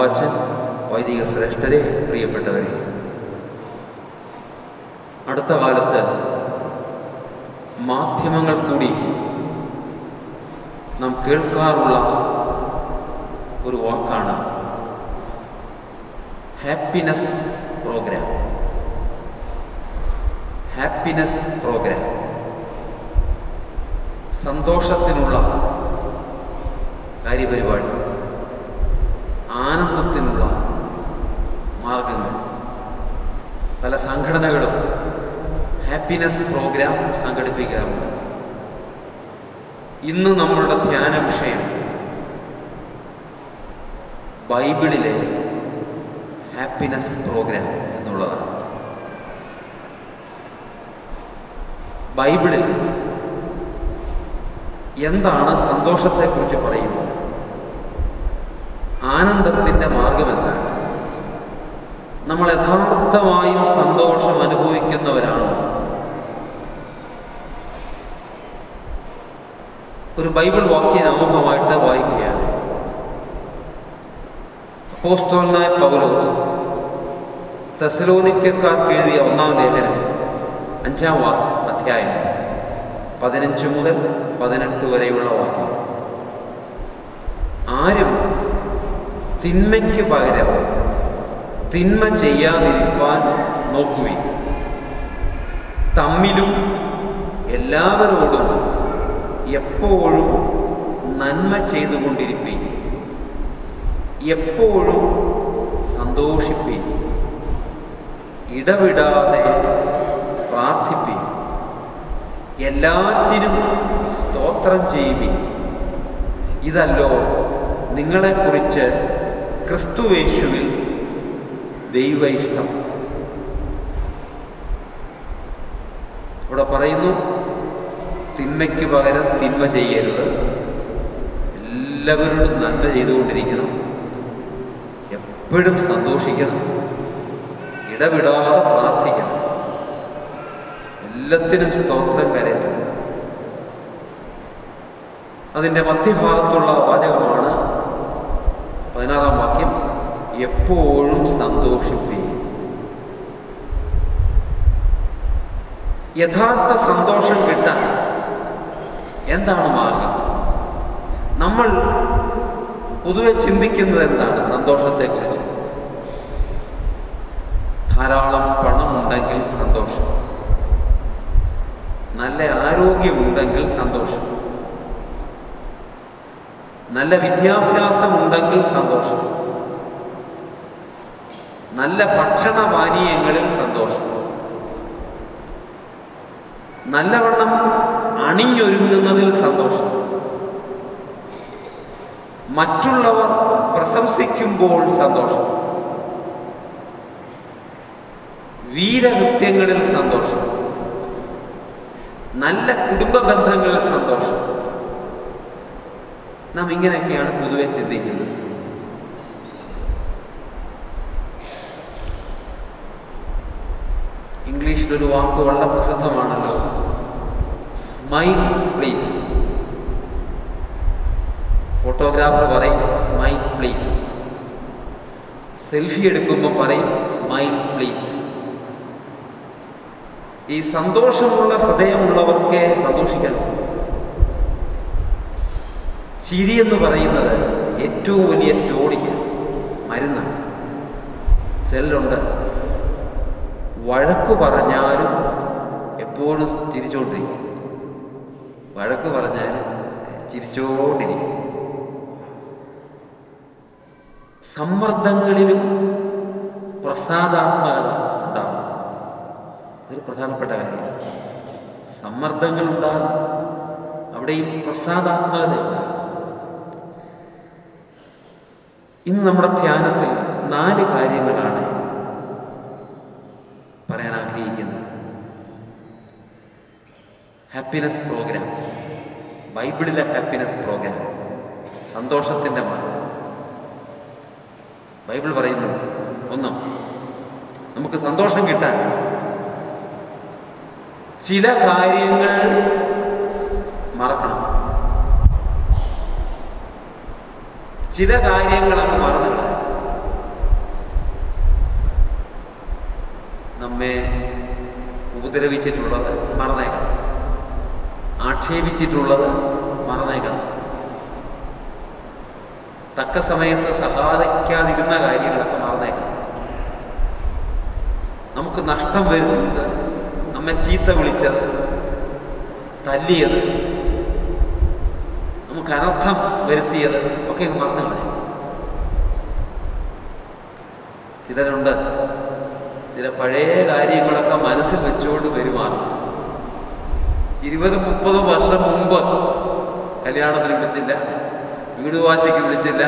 വാവച്ചൻ വൈദിക ശ്രേഷ്ഠരെ പ്രിയപ്പെട്ടവരെ അടുത്ത കാലത്ത് മാധ്യമങ്ങൾ കൂടി നാം കേൾക്കാറുള്ള ഒരു വാക്കാണ് ഹാപ്പിനെസ് പ്രോഗ്രാം ഹാപ്പിനെസ് പ്രോഗ്രാം സന്തോഷത്തിനുള്ള കാര്യപരിപാടി ആനന്ദത്തിനുള്ള മാർഗങ്ങൾ പല സംഘടനകളും ഹാപ്പിനെസ് പ്രോഗ്രാം സംഘടിപ്പിക്കാറുണ്ട് ഇന്ന് നമ്മളുടെ ധ്യാന വിഷയം ബൈബിളിലെ ഹാപ്പിനെസ് പ്രോഗ്രാം എന്നുള്ളതാണ് ബൈബിളിൽ എന്താണ് സന്തോഷത്തെക്കുറിച്ച് പറയുന്നത് ആനന്ദത്തിൻ്റെ മാർഗം എന്താണ് നമ്മൾ യഥാർത്ഥമായും സന്തോഷം അനുഭവിക്കുന്നവരാണ് ഒരു ബൈബിൾ വാക്യം ആമുഖമായിട്ട് വായിക്കുകയാണ് അപ്പോസ്തോലനായ പൗലോസ് തെസലോനിക്കക്കാർക്ക് എഴുതിയ ഒന്നാം ലേഖനം അഞ്ചാം വാ അധ്യായം പതിനഞ്ച് മുതൽ പതിനെട്ട് വരെയുള്ള വാക്യം ആരും തിന്മയ്ക്ക് പകരം തിന്മ ചെയ്യാതിരിക്കാൻ നോക്കുവിൻ തമ്മിലും എല്ലാവരോടും എപ്പോഴും നന്മ ചെയ്തുകൊണ്ടിരിപ്പീൻ എപ്പോഴും സന്തോഷിപ്പീൻ ഇടവിടാതെ പ്രാർത്ഥിപ്പീൻ എല്ലാറ്റിനും സ്തോത്രം ചെയ്യുവിൻ ഇതല്ലോ നിങ്ങളെക്കുറിച്ച് ക്രിസ്തുവേശുവിൽ ദൈവ ഇഷ്ടം ഇവിടെ പറയുന്നു തിന്മയ്ക്ക് പകരം തിന്മ ചെയ്യരുത് എല്ലാവരോടും നന്മ ചെയ്തുകൊണ്ടിരിക്കണം എപ്പോഴും സന്തോഷിക്കണം ഇടവിടാതെ പ്രാർത്ഥിക്കണം എല്ലാത്തിനും സ്തോത്രം കരയണം അതിൻ്റെ മധ്യഭാഗത്തുള്ള വാചകമാണ് പതിനാറാം വാക്യം എപ്പോഴും സന്തോഷിപ്പി യഥാർത്ഥ സന്തോഷം കിട്ടാൻ എന്താണ് മാർഗം നമ്മൾ പൊതുവെ ചിന്തിക്കുന്നത് എന്താണ് സന്തോഷത്തെക്കുറിച്ച് ധാരാളം പണമുണ്ടെങ്കിൽ സന്തോഷം നല്ല ആരോഗ്യമുണ്ടെങ്കിൽ സന്തോഷം നല്ല വിദ്യാഭ്യാസമുണ്ടെങ്കിൽ സന്തോഷം നല്ല ഭക്ഷണപാനീയങ്ങളിൽ സന്തോഷം നല്ലവണ്ണം അണിഞ്ഞൊരുങ്ങുന്നതിൽ സന്തോഷം മറ്റുള്ളവർ പ്രശംസിക്കുമ്പോൾ സന്തോഷം വീരകൃത്യങ്ങളിൽ സന്തോഷം നല്ല കുടുംബ ബന്ധങ്ങളിൽ സന്തോഷം നാം ഇങ്ങനെയൊക്കെയാണ് പൊതുവെ ചിന്തിക്കുന്നത് ഇംഗ്ലീഷിലൊരു വാക്ക് വളരെ പ്രസിദ്ധമാണല്ലോ സ്മൈൽ പ്ലീസ് ഫോട്ടോഗ്രാഫർ പറയും സ്മൈൽ പ്ലീസ് സെൽഫി എടുക്കുമ്പോൾ പറയും സ്മൈൽ പ്ലീസ് ഈ സന്തോഷമുള്ള ഹൃദയമുള്ളവർക്കേ സന്തോഷിക്കാൻ ചിരി എന്ന് പറയുന്നത് ഏറ്റവും വലിയ ടോണിക്ക് മരുന്നാണ് ചെല്ലുണ്ട് വഴക്ക് പറഞ്ഞാലും എപ്പോഴും ചിരിച്ചോണ്ടിരിക്കും വഴക്ക് പറഞ്ഞാലും ചിരിച്ചോണ്ടിരിക്കും സമ്മർദ്ദങ്ങളിലും പ്രസാദാത്മകത ഉണ്ടാകും ഇതൊരു പ്രധാനപ്പെട്ട കാര്യമാണ് സമ്മർദ്ദങ്ങൾ ഉണ്ടാകും അവിടെയും പ്രസാദാത്മകത ഉണ്ടാകും ഇന്ന് നമ്മുടെ ധ്യാനത്തിൽ നാല് കാര്യങ്ങളാണ് പറയാൻ ആഗ്രഹിക്കുന്നത് ഹാപ്പിനെസ് പ്രോഗ്രാം ബൈബിളിലെ ഹാപ്പിനെസ് പ്രോഗ്രാം സന്തോഷത്തിൻ്റെ മാർഗം ബൈബിൾ പറയുന്നു ഒന്ന് നമുക്ക് സന്തോഷം കിട്ടാൻ ചില കാര്യങ്ങൾ മറക്കണം ചില കാര്യങ്ങൾ അങ്ങ് മറന്നു കളയാം നമ്മെ ഉപദ്രവിച്ചിട്ടുള്ളത് മറന്നേക്കണം ആക്ഷേപിച്ചിട്ടുള്ളത് മറന്നേക്കണം തക്ക സമയത്ത് സഹായിക്കാതിരുന്ന കാര്യങ്ങളൊക്കെ മറന്നേക്കണം നമുക്ക് നഷ്ടം വരുത്തുന്നത് നമ്മെ ചീത്ത വിളിച്ചത് തല്ലിയത് നമുക്ക് അനർത്ഥം വരുത്തിയത് ഒക്കെ ഇത് മറന്നു കളയും ചിലരുണ്ട് ചില പഴയ കാര്യങ്ങളൊക്കെ മനസ്സിൽ വെച്ചുകൊണ്ട് പെരുമാറും ഇരുപത് മുപ്പത് വർഷം മുമ്പ് കല്യാണത്തിന് വിളിച്ചില്ല വീട് വാശിക്ക് വിളിച്ചില്ല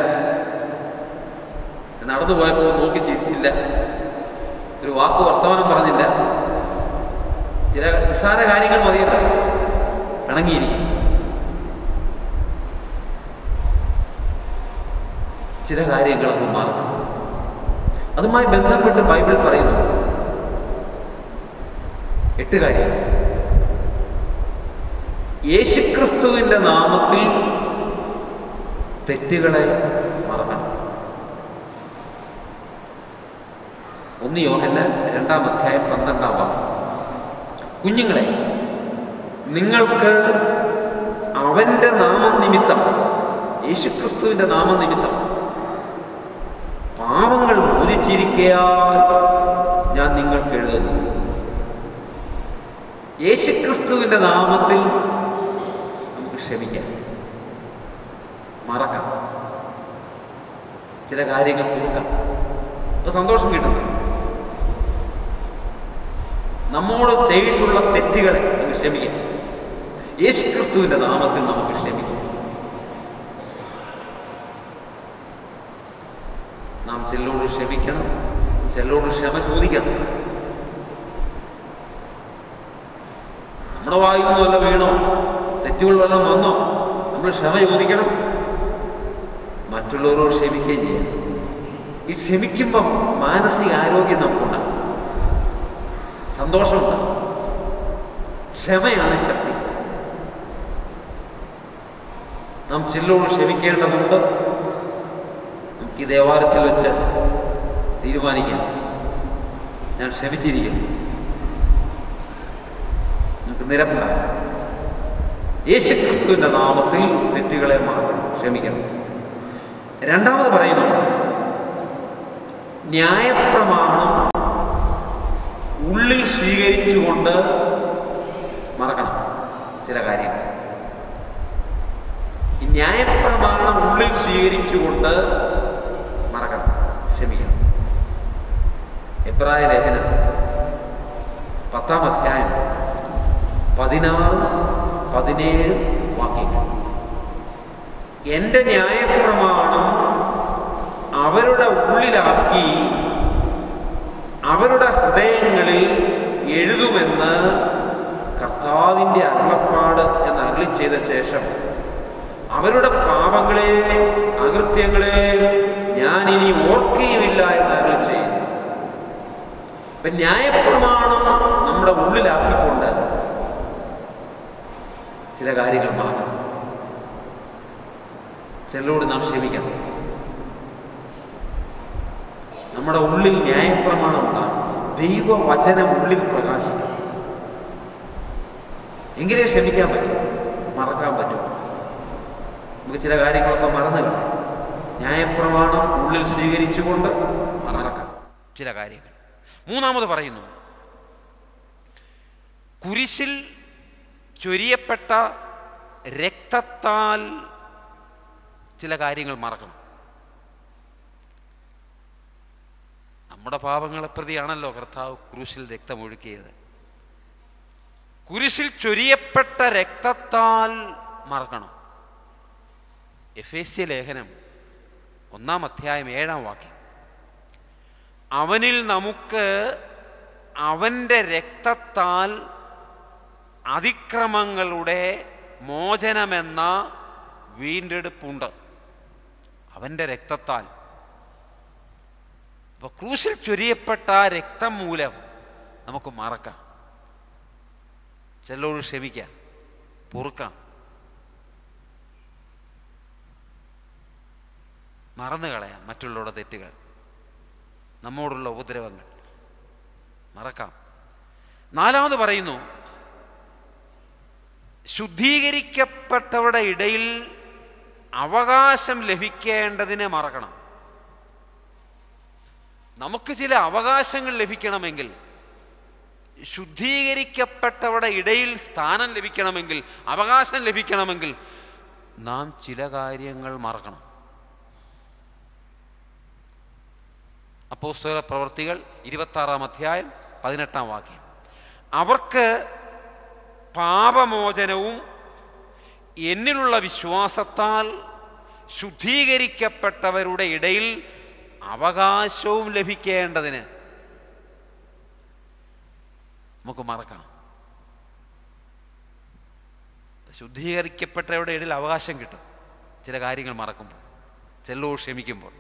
നടന്നു പോയപ്പോൾ നോക്കി ചിരിച്ചില്ല ഒരു വാക്ക് വർത്തമാനം പറഞ്ഞില്ല ചില നിസ്സാര കാര്യങ്ങൾ മതിയല്ല പിണങ്ങിയിരിക്കും ചില കാര്യങ്ങളൊക്കെ മാറണം അതുമായി ബന്ധപ്പെട്ട് ബൈബിൾ പറയുന്നു എട്ട് കാര്യം യേശുക്രിസ്തുവിന്റെ നാമത്തിൽ തെറ്റുകളെ മറക്കണം ഒന്ന് യോഹന്ന രണ്ടാം അധ്യായം പന്ത്രണ്ടാം വാക്യം കുഞ്ഞുങ്ങളെ നിങ്ങൾക്ക് അവന്റെ നാമനിമിത്തം യേശുക്രിസ്തുവിന്റെ നാമനിമിത്തം പാപങ്ങൾ മോചിച്ചിരിക്കയാൽ ഞാൻ നിങ്ങൾക്ക് എഴുതുന്നു യേശുക്രിസ്തുവിന്റെ നാമത്തിൽ നമുക്ക് ക്ഷമിക്കാം മറക്കാം ചില കാര്യങ്ങൾ പൂർക്കാം അപ്പൊ സന്തോഷം കിട്ടുന്നു നമ്മോട് ചെയ്തിട്ടുള്ള തെറ്റുകളെ നമുക്ക് ക്ഷമിക്കാം യേശുക്രിസ്തുവിന്റെ നാമത്തിൽ നമുക്ക് ക്ഷമിക്കാം നാം ചിലരോട് ക്ഷമിക്കണം ചിലരോട് ക്ഷമ ചോദിക്കണം നമ്മുടെ വായുന്നു വല്ല വീണോ തെറ്റുകൾ വല്ലതും വന്നോ നമ്മൾ ക്ഷമ ചോദിക്കണം മറ്റുള്ളവരോട് ക്ഷമിക്കുകയും ചെയ്യണം ഈ ക്ഷമിക്കുമ്പം മാനസിക ആരോഗ്യം നമുക്കുണ്ടാകും സന്തോഷമുണ്ടാകും ക്ഷമയാണ് ശക്തി നാം ചിലരോട് ക്ഷമിക്കേണ്ടതുണ്ട് നമുക്ക് ഈ ദേവാലയത്തിൽ വെച്ച് തീരുമാനിക്കാം ഞാൻ ക്ഷമിച്ചിരിക്കുന്നു നമുക്ക് നിരപ്പാകാം യേശുക്രിസ്തുവിന്റെ നാമത്തിൽ തെറ്റുകളെ മാറണം ക്ഷമിക്കണം രണ്ടാമത് പറയുന്നു ന്യായപ്രമാണം ഉള്ളിൽ സ്വീകരിച്ചുകൊണ്ട് മറക്കണം ചില കാര്യങ്ങൾ ഈ ന്യായപ്രമാണം ഉള്ളിൽ സ്വീകരിച്ചുകൊണ്ട് മറക്കണം ക്ഷമിക്കണം എബ്രായ ലേഖനം പത്താം അധ്യായം പതിനാറ് പതിനേഴ് വാക്യങ്ങൾ എൻ്റെ ന്യായപ്രമാണം അവരുടെ ഉള്ളിലാക്കി അവരുടെ ഹൃദയങ്ങളിൽ എഴുതുമെന്ന് കർത്താവിൻ്റെ അരുളപ്പാട് എന്ന് അരുളി ചെയ്ത ശേഷം അവരുടെ പാപങ്ങളെയും അകൃത്യങ്ങളെയും ഞാൻ ഇനി ഓർക്കുകയുമില്ല എന്ന് അരുളി ചെയ്യുന്നു അപ്പൊ ന്യായപ്രമാണം നമ്മുടെ ഉള്ളിലാക്കിക്കൊണ്ട് ചില കാര്യങ്ങൾ മാറണം ചിലരോട് നാം ക്ഷമിക്കണം നമ്മുടെ ഉള്ളിൽ ന്യായപ്രമാണം ഉണ്ടാകും ദൈവവചനം ഉള്ളിൽ പ്രകാശിക്കും എങ്കിലേ ക്ഷമിക്കാൻ പറ്റും മറക്കാൻ പറ്റും നമുക്ക് ചില കാര്യങ്ങളൊക്കെ മറന്നു കളയാം ന്യായപ്രമാണം ഉള്ളിൽ സ്വീകരിച്ചുകൊണ്ട് മറക്കാം ചില കാര്യങ്ങൾ മൂന്നാമത് പറയുന്നു കുരിശിൽ ചൊരിയപ്പെട്ട രക്തത്താൽ ചില കാര്യങ്ങൾ മറക്കണം നമ്മുടെ പാപങ്ങളെ പ്രതിയാണല്ലോ കർത്താവ് ക്രൂശിൽ രക്തമൊഴുക്കിയത് കുരിശിൽ ചൊരിയപ്പെട്ട രക്തത്താൽ മറക്കണം എഫ് എസ് സി ലേഖനം ഒന്നാം അധ്യായം ഏഴാം വാക്യം അവനിൽ നമുക്ക് അവൻ്റെ രക്തത്താൽ അതിക്രമങ്ങളുടെ മോചനമെന്ന വീണ്ടെടുപ്പുണ്ട് അവൻ്റെ രക്തത്താൽ അപ്പൊ ക്രൂശിൽ ചൊരിയപ്പെട്ട ആ രക്തം മൂലം നമുക്ക് മറക്കാം ചിലരോട് ക്ഷമിക്കാം പൊറുക്കാം മറന്നു കളയാം മറ്റുള്ളവരുടെ തെറ്റുകൾ നമ്മോടുള്ള ഉപദ്രവങ്ങൾ മറക്കാം നാലാമത് പറയുന്നു ശുദ്ധീകരിക്കപ്പെട്ടവരുടെ ഇടയിൽ അവകാശം ലഭിക്കേണ്ടതിനെ മറക്കണം നമുക്ക് ചില അവകാശങ്ങൾ ലഭിക്കണമെങ്കിൽ ശുദ്ധീകരിക്കപ്പെട്ടവരുടെ ഇടയിൽ സ്ഥാനം ലഭിക്കണമെങ്കിൽ അവകാശം ലഭിക്കണമെങ്കിൽ നാം ചില കാര്യങ്ങൾ മറക്കണം അപ്പോസ്തല പ്രവർത്തികൾ ഇരുപത്താറാം അധ്യായം പതിനെട്ടാം വാക്യം അവർക്ക് പാപമോചനവും എന്നിലുള്ള വിശ്വാസത്താൽ ശുദ്ധീകരിക്കപ്പെട്ടവരുടെ ഇടയിൽ അവകാശവും ലഭിക്കേണ്ടതിന് നമുക്ക് മറക്കാം ശുദ്ധീകരിക്കപ്പെട്ടവരുടെ ഇടയിൽ അവകാശം കിട്ടും ചില കാര്യങ്ങൾ മറക്കുമ്പോൾ ചെല്ലോ ക്ഷമിക്കുമ്പോൾ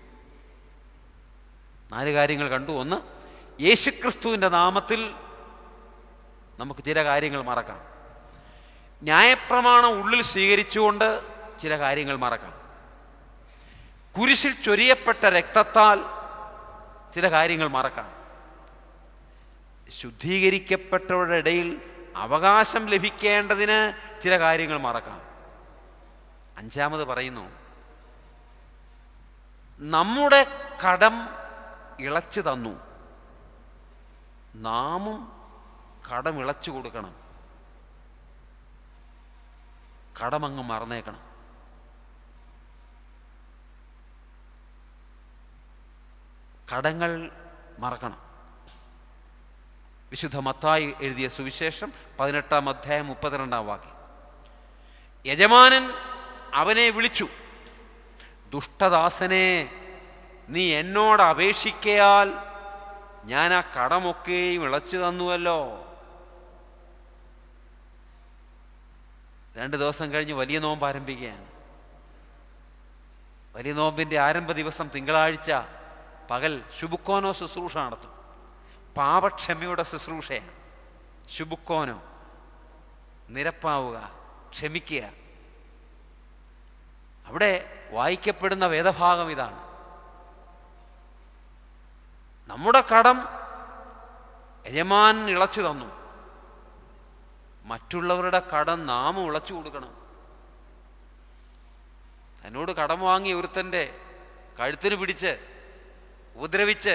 നാല് കാര്യങ്ങൾ കണ്ടു ഒന്ന് യേശുക്രിസ്തുവിൻ്റെ നാമത്തിൽ നമുക്ക് ചില കാര്യങ്ങൾ മറക്കാം ന്യായപ്രമാണം ഉള്ളിൽ സ്വീകരിച്ചുകൊണ്ട് ചില കാര്യങ്ങൾ മറക്കാം കുരിശിൽ ചൊരിയപ്പെട്ട രക്തത്താൽ ചില കാര്യങ്ങൾ മറക്കാം ശുദ്ധീകരിക്കപ്പെട്ടവരുടെ ഇടയിൽ അവകാശം ലഭിക്കേണ്ടതിന് ചില കാര്യങ്ങൾ മറക്കാം അഞ്ചാമത് പറയുന്നു നമ്മുടെ കടം ഇളച്ചു തന്നു നാമും കടം ഇളച്ചു കൊടുക്കണം കടമങ്ങ് മറന്നേക്കണം കടങ്ങൾ മറക്കണം വിശുദ്ധ മത്തായി എഴുതിയ സുവിശേഷം പതിനെട്ടാം അധ്യായം മുപ്പത്തിരണ്ടാം വാക്യം യജമാനൻ അവനെ വിളിച്ചു ദുഷ്ടദാസനെ നീ എന്നോട് അപേക്ഷിക്കയാൽ ഞാൻ ആ കടമൊക്കെയും ഇളച്ചു തന്നുവല്ലോ രണ്ട് ദിവസം കഴിഞ്ഞ് വലിയ നോമ്പ് ആരംഭിക്കുകയാണ് വലിയ നോമ്പിന്റെ ആരംഭ ദിവസം തിങ്കളാഴ്ച പകൽ ശുബുക്കോനോ ശുശ്രൂഷ നടത്തും പാപക്ഷമയുടെ ശുശ്രൂഷയാണ് ശുബുക്കോനോ നിരപ്പാവുക ക്ഷമിക്കുക അവിടെ വായിക്കപ്പെടുന്ന വേദഭാഗം ഇതാണ് നമ്മുടെ കടം യജമാൻ ഇളച്ചു തന്നു മറ്റുള്ളവരുടെ കടം നാം ഇളച്ചു കൊടുക്കണം തന്നോട് കടം വാങ്ങി ഒരുത്തൻ്റെ കഴുത്തിന് പിടിച്ച് ഉപദ്രവിച്ച്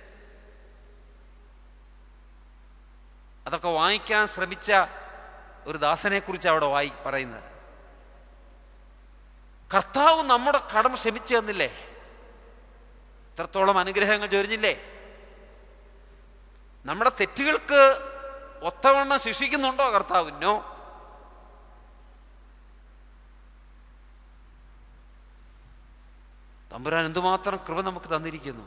അതൊക്കെ വാങ്ങിക്കാൻ ശ്രമിച്ച ഒരു ദാസനെ കുറിച്ച് അവിടെ വായി പറയുന്നത് കർത്താവ് നമ്മുടെ കടം ക്ഷമിച്ചു തന്നില്ലേ ഇത്രത്തോളം അനുഗ്രഹങ്ങൾ ചൊരിഞ്ഞില്ലേ നമ്മുടെ തെറ്റുകൾക്ക് ഒത്തവണ്ണം ശിക്ഷിക്കുന്നുണ്ടോ കർത്താവിനോ തമ്പുരാൻ എന്തുമാത്രം കൃപ നമുക്ക് തന്നിരിക്കുന്നു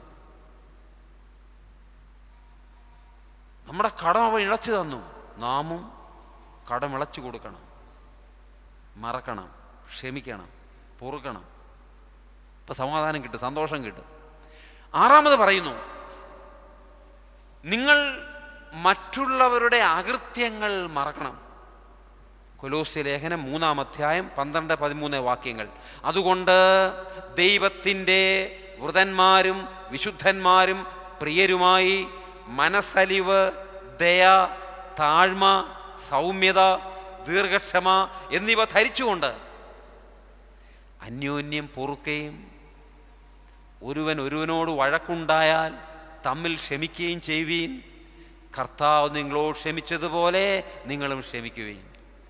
നമ്മുടെ കടം അവ ഇളച്ചു തന്നു നാമും കടം ഇളച്ചു കൊടുക്കണം മറക്കണം ക്ഷമിക്കണം പൊറുക്കണം ഇപ്പൊ സമാധാനം കിട്ടും സന്തോഷം കിട്ടും ആറാമത് പറയുന്നു നിങ്ങൾ മറ്റുള്ളവരുടെ അകൃത്യങ്ങൾ മറക്കണം കൊലോസ്യ ലേഖനം മൂന്നാം അധ്യായം പന്ത്രണ്ട് പതിമൂന്ന് വാക്യങ്ങൾ അതുകൊണ്ട് ദൈവത്തിൻ്റെ വൃതന്മാരും വിശുദ്ധന്മാരും പ്രിയരുമായി മനസ്സലിവ് ദയ താഴ്മ സൗമ്യത ദീർഘക്ഷമ എന്നിവ ധരിച്ചുകൊണ്ട് അന്യോന്യം പൊറുക്കുകയും ഒരുവൻ ഒരുവനോട് വഴക്കുണ്ടായാൽ തമ്മിൽ ക്ഷമിക്കുകയും ചെയ്യുവീൻ കർത്താവ് നിങ്ങളോട് ക്ഷമിച്ചതുപോലെ നിങ്ങളും ക്ഷമിക്കുകയും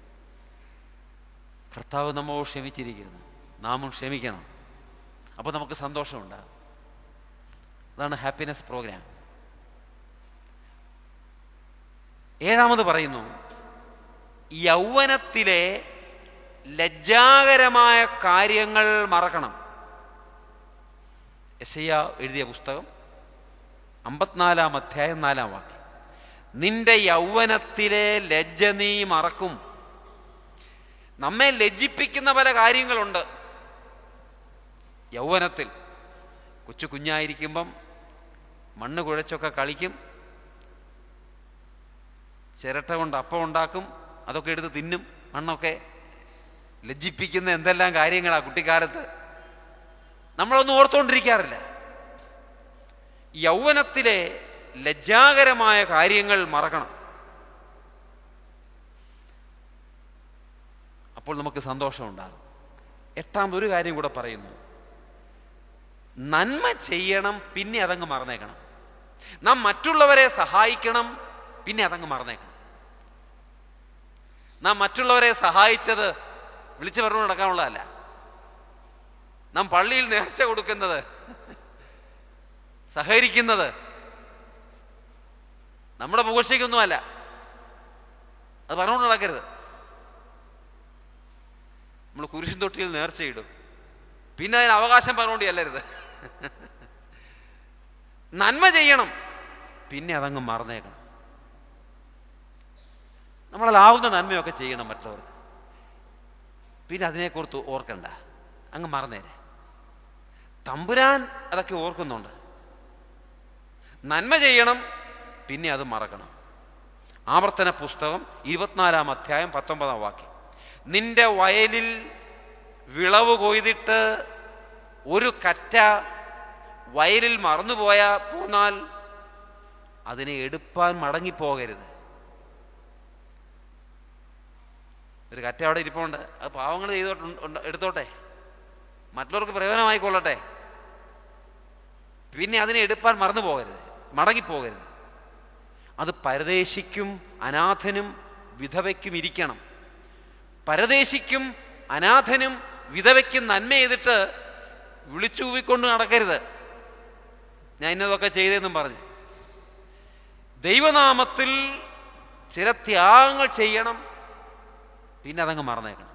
കർത്താവ് നമ്മോട് ക്ഷമിച്ചിരിക്കുന്നു നാമും ക്ഷമിക്കണം അപ്പോൾ നമുക്ക് സന്തോഷമുണ്ടാകും അതാണ് ഹാപ്പിനെസ് പ്രോഗ്രാം ഏഴാമത് പറയുന്നു യൗവനത്തിലെ ലജ്ജാകരമായ കാര്യങ്ങൾ മറക്കണം യശയ്യ എഴുതിയ പുസ്തകം അമ്പത്തിനാലാം അധ്യായം നാലാം വാക്യം നിന്റെ യൗവനത്തിലെ ലജ്ജ നീ മറക്കും നമ്മെ ലജ്ജിപ്പിക്കുന്ന പല കാര്യങ്ങളുണ്ട് യൗവനത്തിൽ കൊച്ചു കുഞ്ഞായിരിക്കുമ്പം മണ്ണ് കുഴച്ചൊക്കെ കളിക്കും ചിരട്ട കൊണ്ട് അപ്പം ഉണ്ടാക്കും അതൊക്കെ എടുത്ത് തിന്നും മണ്ണൊക്കെ ലജ്ജിപ്പിക്കുന്ന എന്തെല്ലാം കാര്യങ്ങളാ കുട്ടിക്കാലത്ത് നമ്മളൊന്നും ഓർത്തുകൊണ്ടിരിക്കാറില്ല യൗവനത്തിലെ ലജ്ജാകരമായ കാര്യങ്ങൾ മറക്കണം അപ്പോൾ നമുക്ക് സന്തോഷമുണ്ടാകും എട്ടാമതൊരു കാര്യം കൂടെ പറയുന്നു നന്മ ചെയ്യണം പിന്നെ അതങ്ങ് മറന്നേക്കണം നാം മറ്റുള്ളവരെ സഹായിക്കണം പിന്നെ അതങ്ങ് മറന്നേക്കണം നാം മറ്റുള്ളവരെ സഹായിച്ചത് വിളിച്ചു പറഞ്ഞു നടക്കാനുള്ളതല്ല നാം പള്ളിയിൽ നേർച്ച കൊടുക്കുന്നത് സഹകരിക്കുന്നത് നമ്മുടെ പുകഴ്ചയ്ക്കൊന്നുമല്ല അത് പറഞ്ഞുകൊണ്ട് നടക്കരുത് നമ്മൾ കുരിശും തൊട്ടിയിൽ നേർച്ചയിടും പിന്നെ അതിന് അവകാശം പറഞ്ഞുകൊണ്ട് ചെല്ലരുത് നന്മ ചെയ്യണം പിന്നെ അതങ്ങ് മറന്നേക്കണം നമ്മളാവുന്ന നന്മയൊക്കെ ചെയ്യണം മറ്റുള്ളവർക്ക് പിന്നെ അതിനെക്കുറിച്ച് ഓർക്കണ്ട അങ്ങ് മറന്നേരെ തമ്പുരാൻ അതൊക്കെ ഓർക്കുന്നുണ്ട് നന്മ ചെയ്യണം പിന്നെ അത് മറക്കണം ആവർത്തന പുസ്തകം ഇരുപത്തിനാലാം അധ്യായം പത്തൊമ്പതാം വാക്യം നിന്റെ വയലിൽ വിളവ് കൊയ്തിട്ട് ഒരു കറ്റ വയലിൽ മറന്നുപോയ പോന്നാൽ അതിനെ എടുപ്പാൻ മടങ്ങിപ്പോകരുത് ഒരു കറ്റ അവിടെ ഇരിപ്പുണ്ട് അത് പാവങ്ങൾ ചെയ്തോട്ടുണ്ട് എടുത്തോട്ടെ മറ്റുള്ളവർക്ക് പ്രയോജനമായിക്കൊള്ളട്ടെ പിന്നെ അതിനെ എടുപ്പാൻ മറന്നു പോകരുത് മടങ്ങിപ്പോകരുത് അത് പരദേശിക്കും അനാഥനും വിധവയ്ക്കും ഇരിക്കണം പരദേശിക്കും അനാഥനും വിധവയ്ക്കും നന്മ ചെയ്തിട്ട് വിളിച്ചൂവിക്കൊണ്ട് നടക്കരുത് ഞാൻ ഇന്നതൊക്കെ ചെയ്തതെന്നും പറഞ്ഞു ദൈവനാമത്തിൽ ചില ത്യാഗങ്ങൾ ചെയ്യണം പിന്നെ അതങ്ങ് മറന്നേക്കണം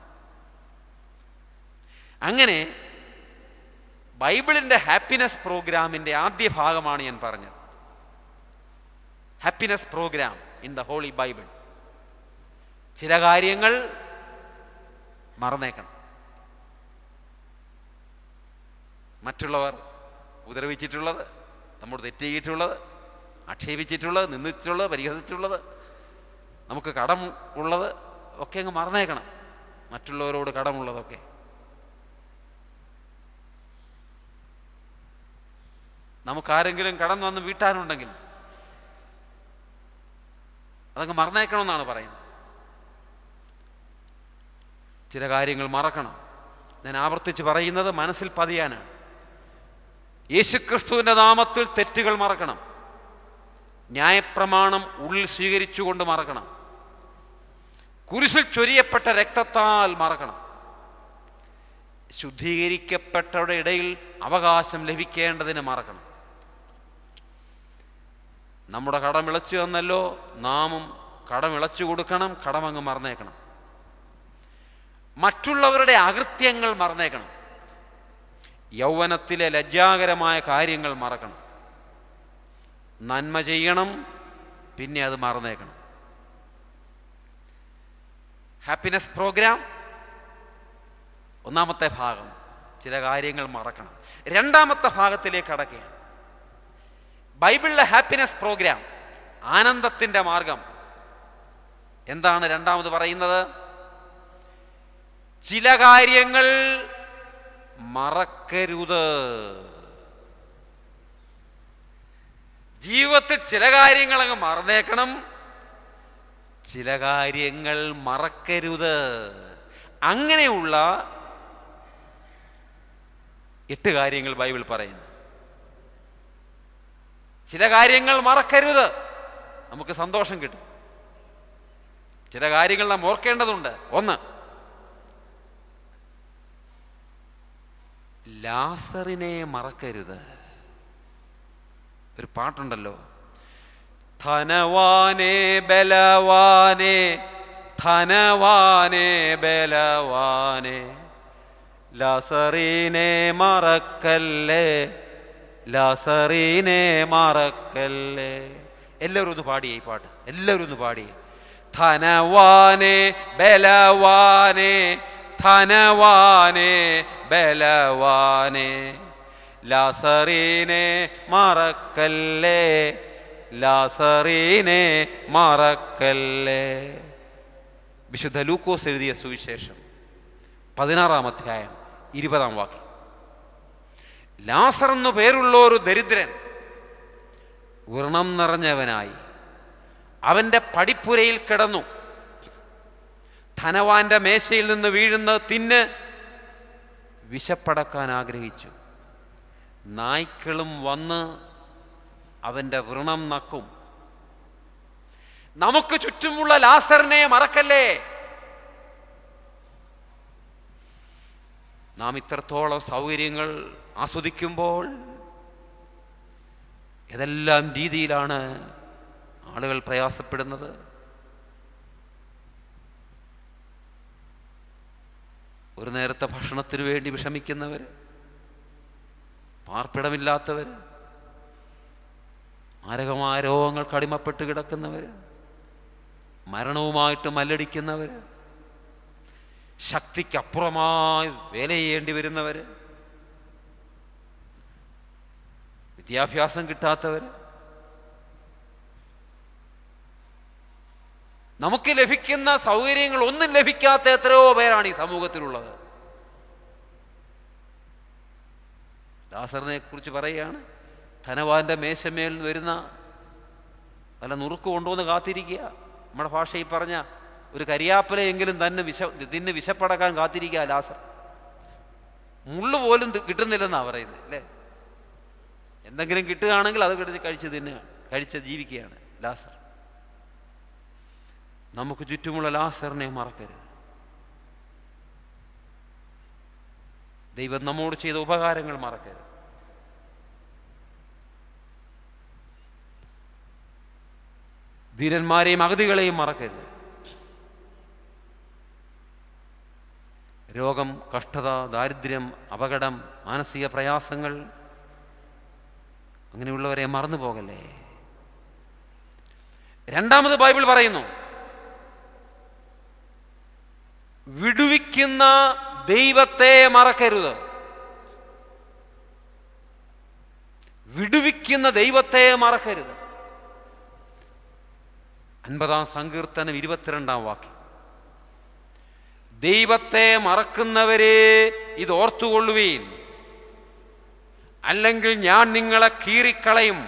അങ്ങനെ ബൈബിളിൻ്റെ ഹാപ്പിനെസ് പ്രോഗ്രാമിൻ്റെ ആദ്യ ഭാഗമാണ് ഞാൻ പറഞ്ഞത് happiness programme in the holy Bible ചില കാര്യങ്ങൾ മറന്നേക്കണം മറ്റുള്ളവർ ഉപദ്രവിച്ചിട്ടുള്ളത് നമ്മോട് തെറ്റ് ചെയ്തിട്ടുള്ളത് ആക്ഷേപിച്ചിട്ടുള്ളത് നിന്ദിച്ചിട്ടുള്ളത് പരിഹസിച്ചിട്ടുള്ളത് നമുക്ക് കടം ഉള്ളത് ഒക്കെ അങ്ങ് മറന്നേക്കണം മറ്റുള്ളവരോട് കടമുള്ളതൊക്കെ നമുക്കാരെങ്കിലും കടം വന്ന് വീട്ടാനുണ്ടെങ്കിൽ അതങ്ങ് മറന്നേക്കണമെന്നാണ് പറയുന്നത് ചില കാര്യങ്ങൾ മറക്കണം ഞാൻ ആവർത്തിച്ച് പറയുന്നത് മനസ്സിൽ പതിയാനാണ് യേശുക്രിസ്തുവിൻ്റെ നാമത്തിൽ തെറ്റുകൾ മറക്കണം ന്യായപ്രമാണം ഉള്ളിൽ സ്വീകരിച്ചുകൊണ്ട് മറക്കണം കുരിശിൽ ചൊരിയപ്പെട്ട രക്തത്താൽ മറക്കണം ശുദ്ധീകരിക്കപ്പെട്ടവരുടെ ഇടയിൽ അവകാശം ലഭിക്കേണ്ടതിന് മറക്കണം നമ്മുടെ കടം ഇളച്ചു തന്നല്ലോ നാമും കടം ഇളച്ചു കൊടുക്കണം കടമങ്ങ് മറന്നേക്കണം മറ്റുള്ളവരുടെ അകൃത്യങ്ങൾ മറന്നേക്കണം യൗവനത്തിലെ ലജ്ജാകരമായ കാര്യങ്ങൾ മറക്കണം നന്മ ചെയ്യണം പിന്നെ അത് മറന്നേക്കണം ഹാപ്പിനെസ് പ്രോഗ്രാം ഒന്നാമത്തെ ഭാഗം ചില കാര്യങ്ങൾ മറക്കണം രണ്ടാമത്തെ ഭാഗത്തിലേക്ക് അടക്കുകയാണ് ബൈബിളിലെ ഹാപ്പിനെസ് പ്രോഗ്രാം ആനന്ദത്തിൻ്റെ മാർഗം എന്താണ് രണ്ടാമത് പറയുന്നത് ചില കാര്യങ്ങൾ മറക്കരുത് ജീവിതത്തിൽ ചില കാര്യങ്ങൾ അങ്ങ് മറന്നേക്കണം ചില കാര്യങ്ങൾ മറക്കരുത് അങ്ങനെയുള്ള എട്ട് കാര്യങ്ങൾ ബൈബിൾ പറയുന്നു ചില കാര്യങ്ങൾ മറക്കരുത് നമുക്ക് സന്തോഷം കിട്ടും ചില കാര്യങ്ങൾ നാം ഓർക്കേണ്ടതുണ്ട് ഒന്ന് ലാസറിനെ മറക്കരുത് ഒരു പാട്ടുണ്ടല്ലോ ധനവാനെ ബലവാനെ ധനവാനെ ബലവാനെ ലാസറിനെ മറക്കല്ലേ ലാസറിനെ മറക്കല്ലേ എല്ലാവരും ഒന്ന് പാടിയേ ഈ പാട്ട് എല്ലാവരും ഒന്ന് പാടിയേ ധനവാനെ ബലവാനെ ധനവാനെ ബലവാനെ ലാസറിനെ മറക്കല്ലേ ലാസറിനെ മറക്കല്ലേ വിശുദ്ധ ലൂക്കോസ് എഴുതിയ സുവിശേഷം പതിനാറാം അധ്യായം ഇരുപതാം വാക്യം ലാസർ എന്നു പേരുള്ള ഒരു ദരിദ്രൻ വ്രണം നിറഞ്ഞവനായി അവൻ്റെ പടിപ്പുരയിൽ കിടന്നു ധനവാന്റെ മേശയിൽ നിന്ന് വീഴുന്ന തിന്ന് വിശപ്പടക്കാൻ ആഗ്രഹിച്ചു നായ്ക്കളും വന്ന് അവൻ്റെ വ്രണം നക്കും നമുക്ക് ചുറ്റുമുള്ള ലാസറിനെ മറക്കല്ലേ നാം ഇത്രത്തോളം സൗകര്യങ്ങൾ ആസ്വദിക്കുമ്പോൾ ഏതെല്ലാം രീതിയിലാണ് ആളുകൾ പ്രയാസപ്പെടുന്നത് ഒരു നേരത്തെ ഭക്ഷണത്തിനു വേണ്ടി വിഷമിക്കുന്നവർ പാർപ്പിടമില്ലാത്തവർ മാരകമായ രോഗങ്ങൾക്ക് അടിമപ്പെട്ട് കിടക്കുന്നവർ മരണവുമായിട്ട് മല്ലടിക്കുന്നവർ ശക്തിക്കപ്പുറമായി വേല ചെയ്യേണ്ടി വരുന്നവർ വിദ്യാഭ്യാസം കിട്ടാത്തവർ നമുക്ക് ലഭിക്കുന്ന സൗകര്യങ്ങൾ ഒന്നും ലഭിക്കാത്ത എത്രയോ പേരാണ് ഈ സമൂഹത്തിലുള്ളത് ലാസറിനെ കുറിച്ച് പറയുകയാണ് ധനവാന്റെ മേശമേൽ വരുന്ന വല്ല നുറുക്ക് കൊണ്ടുവന്ന് കാത്തിരിക്കുക നമ്മുടെ ഭാഷയിൽ പറഞ്ഞ ഒരു കരിയാപ്പലയെങ്കിലും തന്നെ വിശ തിന്ന് വിശപ്പടക്കാൻ കാത്തിരിക്കുക ലാസർ മുള്ളു പോലും തി- കിട്ടുന്നില്ലെന്നാ പറയുന്നത് അല്ലേ എന്തെങ്കിലും കിട്ടുകയാണെങ്കിൽ അത് കിടച്ച് കഴിച്ച് തിന്നുക കഴിച്ച് ജീവിക്കുകയാണ് ലാസർ നമുക്ക് ചുറ്റുമുള്ള ലാസറിനെ മറക്കരുത് ദൈവം നമ്മോട് ചെയ്ത ഉപകാരങ്ങൾ മറക്കരുത് ധീരന്മാരെയും അഗതികളെയും മറക്കരുത് രോഗം കഷ്ടത ദാരിദ്ര്യം അപകടം മാനസിക പ്രയാസങ്ങൾ അങ്ങനെയുള്ളവരെ മറന്നു പോകല്ലേ രണ്ടാമത് ബൈബിൾ പറയുന്നു വിടുവിക്കുന്ന ദൈവത്തെ മറക്കരുത് വിടുവിക്കുന്ന ദൈവത്തെ മറക്കരുത് അൻപതാം സങ്കീർത്തനം ഇരുപത്തിരണ്ടാം വാക്യം ദൈവത്തെ മറക്കുന്നവരെ ഇത് ഓർത്തുകൊള്ളുവീൻ അല്ലെങ്കിൽ ഞാൻ നിങ്ങളെ കീറിക്കളയും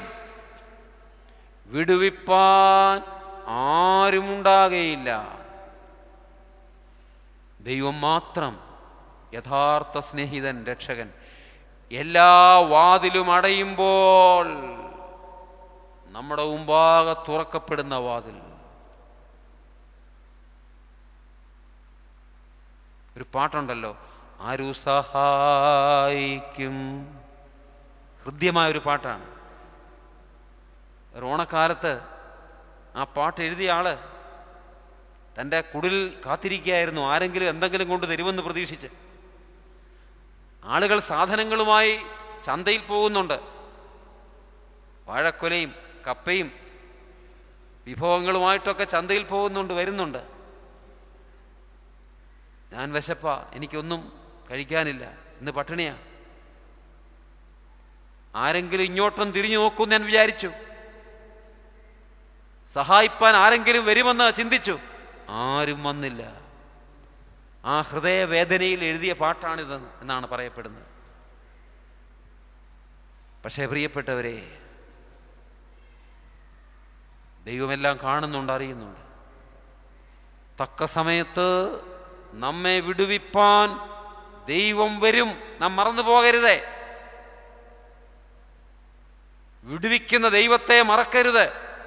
വിടുവിപ്പാൻ ആരുമുണ്ടാകയില്ല ദൈവം മാത്രം യഥാർത്ഥ സ്നേഹിതൻ രക്ഷകൻ എല്ലാ വാതിലും അടയുമ്പോൾ നമ്മുടെ മുമ്പാകെ തുറക്കപ്പെടുന്ന വാതിൽ ഒരു പാട്ടുണ്ടല്ലോ ആരു സഹായിക്കും ഹൃദ്യമായ ഒരു പാട്ടാണ് ഒരു ഓണക്കാലത്ത് ആ പാട്ട് എഴുതിയ ആള് തൻ്റെ കുടിൽ കാത്തിരിക്കുകയായിരുന്നു ആരെങ്കിലും എന്തെങ്കിലും കൊണ്ട് തരുമെന്ന് പ്രതീക്ഷിച്ച് ആളുകൾ സാധനങ്ങളുമായി ചന്തയിൽ പോകുന്നുണ്ട് വാഴക്കൊലയും കപ്പയും വിഭവങ്ങളുമായിട്ടൊക്കെ ചന്തയിൽ പോകുന്നുണ്ട് വരുന്നുണ്ട് ഞാൻ വിശപ്പ എനിക്കൊന്നും കഴിക്കാനില്ല ഇന്ന് പട്ടിണിയാ ആരെങ്കിലും ഇങ്ങോട്ടും തിരിഞ്ഞു നോക്കുമെന്ന് ഞാൻ വിചാരിച്ചു സഹായിപ്പാൻ ആരെങ്കിലും വരുമെന്ന് ചിന്തിച്ചു ആരും വന്നില്ല ആ ഹൃദയവേദനയിൽ എഴുതിയ പാട്ടാണിത് എന്നാണ് പറയപ്പെടുന്നത് പക്ഷേ പ്രിയപ്പെട്ടവരെ ദൈവമെല്ലാം കാണുന്നുണ്ട് അറിയുന്നുണ്ട് തക്ക സമയത്ത് നമ്മെ വിടുവിപ്പാൻ ദൈവം വരും നാം മറന്നു പോകരുതേ വിടുവിക്കുന്ന ദൈവത്തെ മറക്കരുത്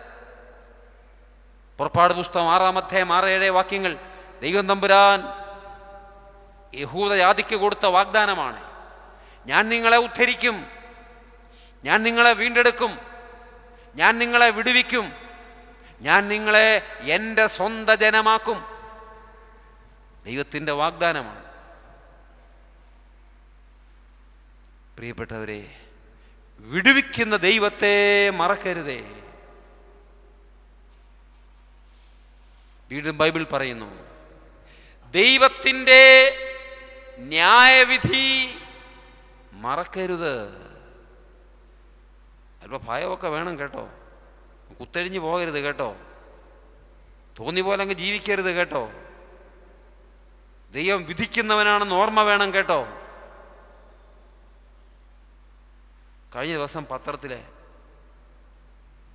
പുറപ്പാട് പുസ്തകം ആറാമത്തെ ആറ് ഏഴ് വാക്യങ്ങൾ ദൈവം തമ്പുരാൻ യഹൂദ ജാതിക്ക് കൊടുത്ത വാഗ്ദാനമാണ് ഞാൻ നിങ്ങളെ ഉദ്ധരിക്കും ഞാൻ നിങ്ങളെ വീണ്ടെടുക്കും ഞാൻ നിങ്ങളെ വിടുവിക്കും ഞാൻ നിങ്ങളെ എൻ്റെ സ്വന്ത ജനമാക്കും ദൈവത്തിൻ്റെ വാഗ്ദാനമാണ് പ്രിയപ്പെട്ടവരെ വിടുവിക്കുന്ന ദൈവത്തെ മറക്കരുതേ വീണ്ടും ബൈബിൾ പറയുന്നു ദൈവത്തിൻ്റെ ന്യായവിധി മറക്കരുത് അല്പ ഭയമൊക്കെ വേണം കേട്ടോ കുത്തഴിഞ്ഞു പോകരുത് കേട്ടോ തോന്നി പോലെ അങ്ങ് ജീവിക്കരുത് കേട്ടോ ദൈവം വിധിക്കുന്നവനാണെന്ന് ഓർമ്മ വേണം കേട്ടോ കഴിഞ്ഞ ദിവസം പത്രത്തിലെ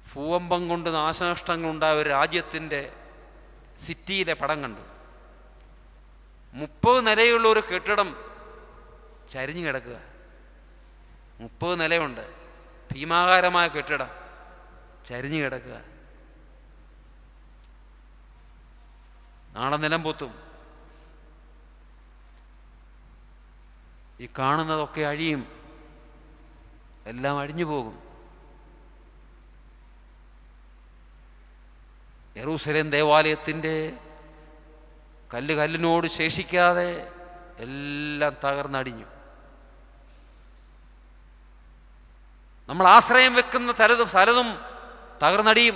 ഭൂകമ്പം കൊണ്ട് നാശനഷ്ടങ്ങളുണ്ടായ ഒരു രാജ്യത്തിൻ്റെ സിറ്റിയിലെ പടം കണ്ടു മുപ്പത് നിലയുള്ള ഒരു കെട്ടിടം ചരിഞ്ഞു കിടക്കുക മുപ്പത് നിലയുണ്ട് ഭീമാകാരമായ കെട്ടിടം ചരിഞ്ഞു കിടക്കുക നാളെ നിലം പൊത്തും ഈ കാണുന്നതൊക്കെ അഴിയും എല്ലാം അഴിഞ്ഞു പോകും യെറൂസലേം ദേവാലയത്തിൻ്റെ കല്ല് കല്ലിനോട് ശേഷിക്കാതെ എല്ലാം തകർന്നടിഞ്ഞു നമ്മൾ ആശ്രയം വെക്കുന്ന തലതും സ്ഥലതും തകർന്നടിയും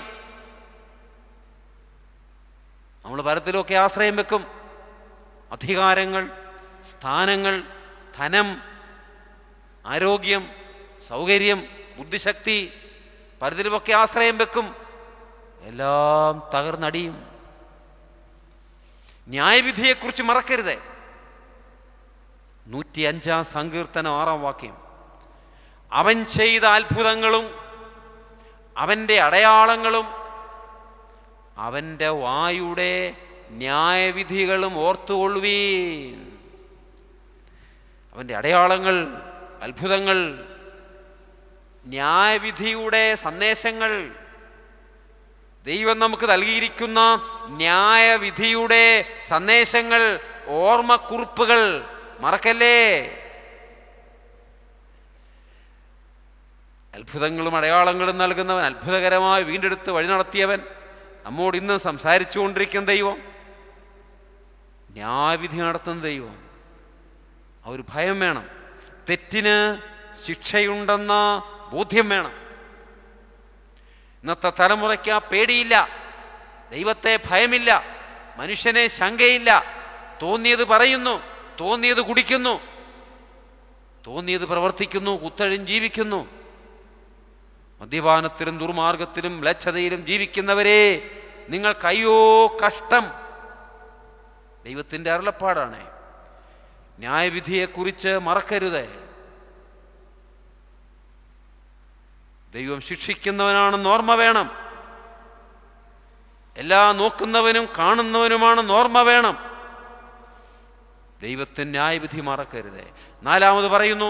നമ്മൾ പലത്തിലൊക്കെ ആശ്രയം വെക്കും അധികാരങ്ങൾ സ്ഥാനങ്ങൾ ധനം ആരോഗ്യം സൗകര്യം ബുദ്ധിശക്തി പലതിലുമൊക്കെ ആശ്രയം വെക്കും എല്ലാം തകർന്നടിയും ന്യായവിധിയെക്കുറിച്ച് മറക്കരുത് നൂറ്റി അഞ്ചാം സങ്കീർത്തനം ആറാം വാക്യം അവൻ ചെയ്ത അത്ഭുതങ്ങളും അവൻ്റെ അടയാളങ്ങളും അവൻ്റെ വായുടെ ന്യായവിധികളും ഓർത്തുകൊള്ളുവീൻ അവൻ്റെ അടയാളങ്ങൾ അത്ഭുതങ്ങൾ ന്യായവിധിയുടെ സന്ദേശങ്ങൾ ദൈവം നമുക്ക് നൽകിയിരിക്കുന്ന ന്യായവിധിയുടെ സന്ദേശങ്ങൾ ഓർമ്മക്കുറിപ്പുകൾ മറക്കല്ലേ അത്ഭുതങ്ങളും അടയാളങ്ങളും നൽകുന്നവൻ അത്ഭുതകരമായി വീണ്ടെടുത്ത് വഴി നടത്തിയവൻ നമ്മോട് ഇന്ന് സംസാരിച്ചു കൊണ്ടിരിക്കുന്ന ദൈവം ന്യായവിധി നടത്തുന്ന ദൈവം ആ ഒരു ഭയം വേണം തെറ്റിന് ശിക്ഷയുണ്ടെന്ന ബോധ്യം വേണം ഇന്നത്തെ തലമുറയ്ക്ക് ആ പേടിയില്ല ദൈവത്തെ ഭയമില്ല മനുഷ്യനെ ശങ്കയില്ല തോന്നിയത് പറയുന്നു തോന്നിയത് കുടിക്കുന്നു തോന്നിയത് പ്രവർത്തിക്കുന്നു കുത്തഴിഞ്ഞ് ജീവിക്കുന്നു മദ്യപാനത്തിലും ദുർമാർഗത്തിലും മ്ലേച്ഛതയിലും ജീവിക്കുന്നവരെ നിങ്ങൾക്ക് അയ്യോ കഷ്ടം ദൈവത്തിൻ്റെ അരുളപ്പാടാണ് ന്യായവിധിയെക്കുറിച്ച് മറക്കരുത് ദൈവം ശിക്ഷിക്കുന്നവനാണെന്ന് ഓർമ്മ വേണം എല്ലാ നോക്കുന്നവനും കാണുന്നവനുമാണെന്ന് ഓർമ്മ വേണം ദൈവത്തിന് ന്യായവിധി മറക്കരുത് നാലാമത് പറയുന്നു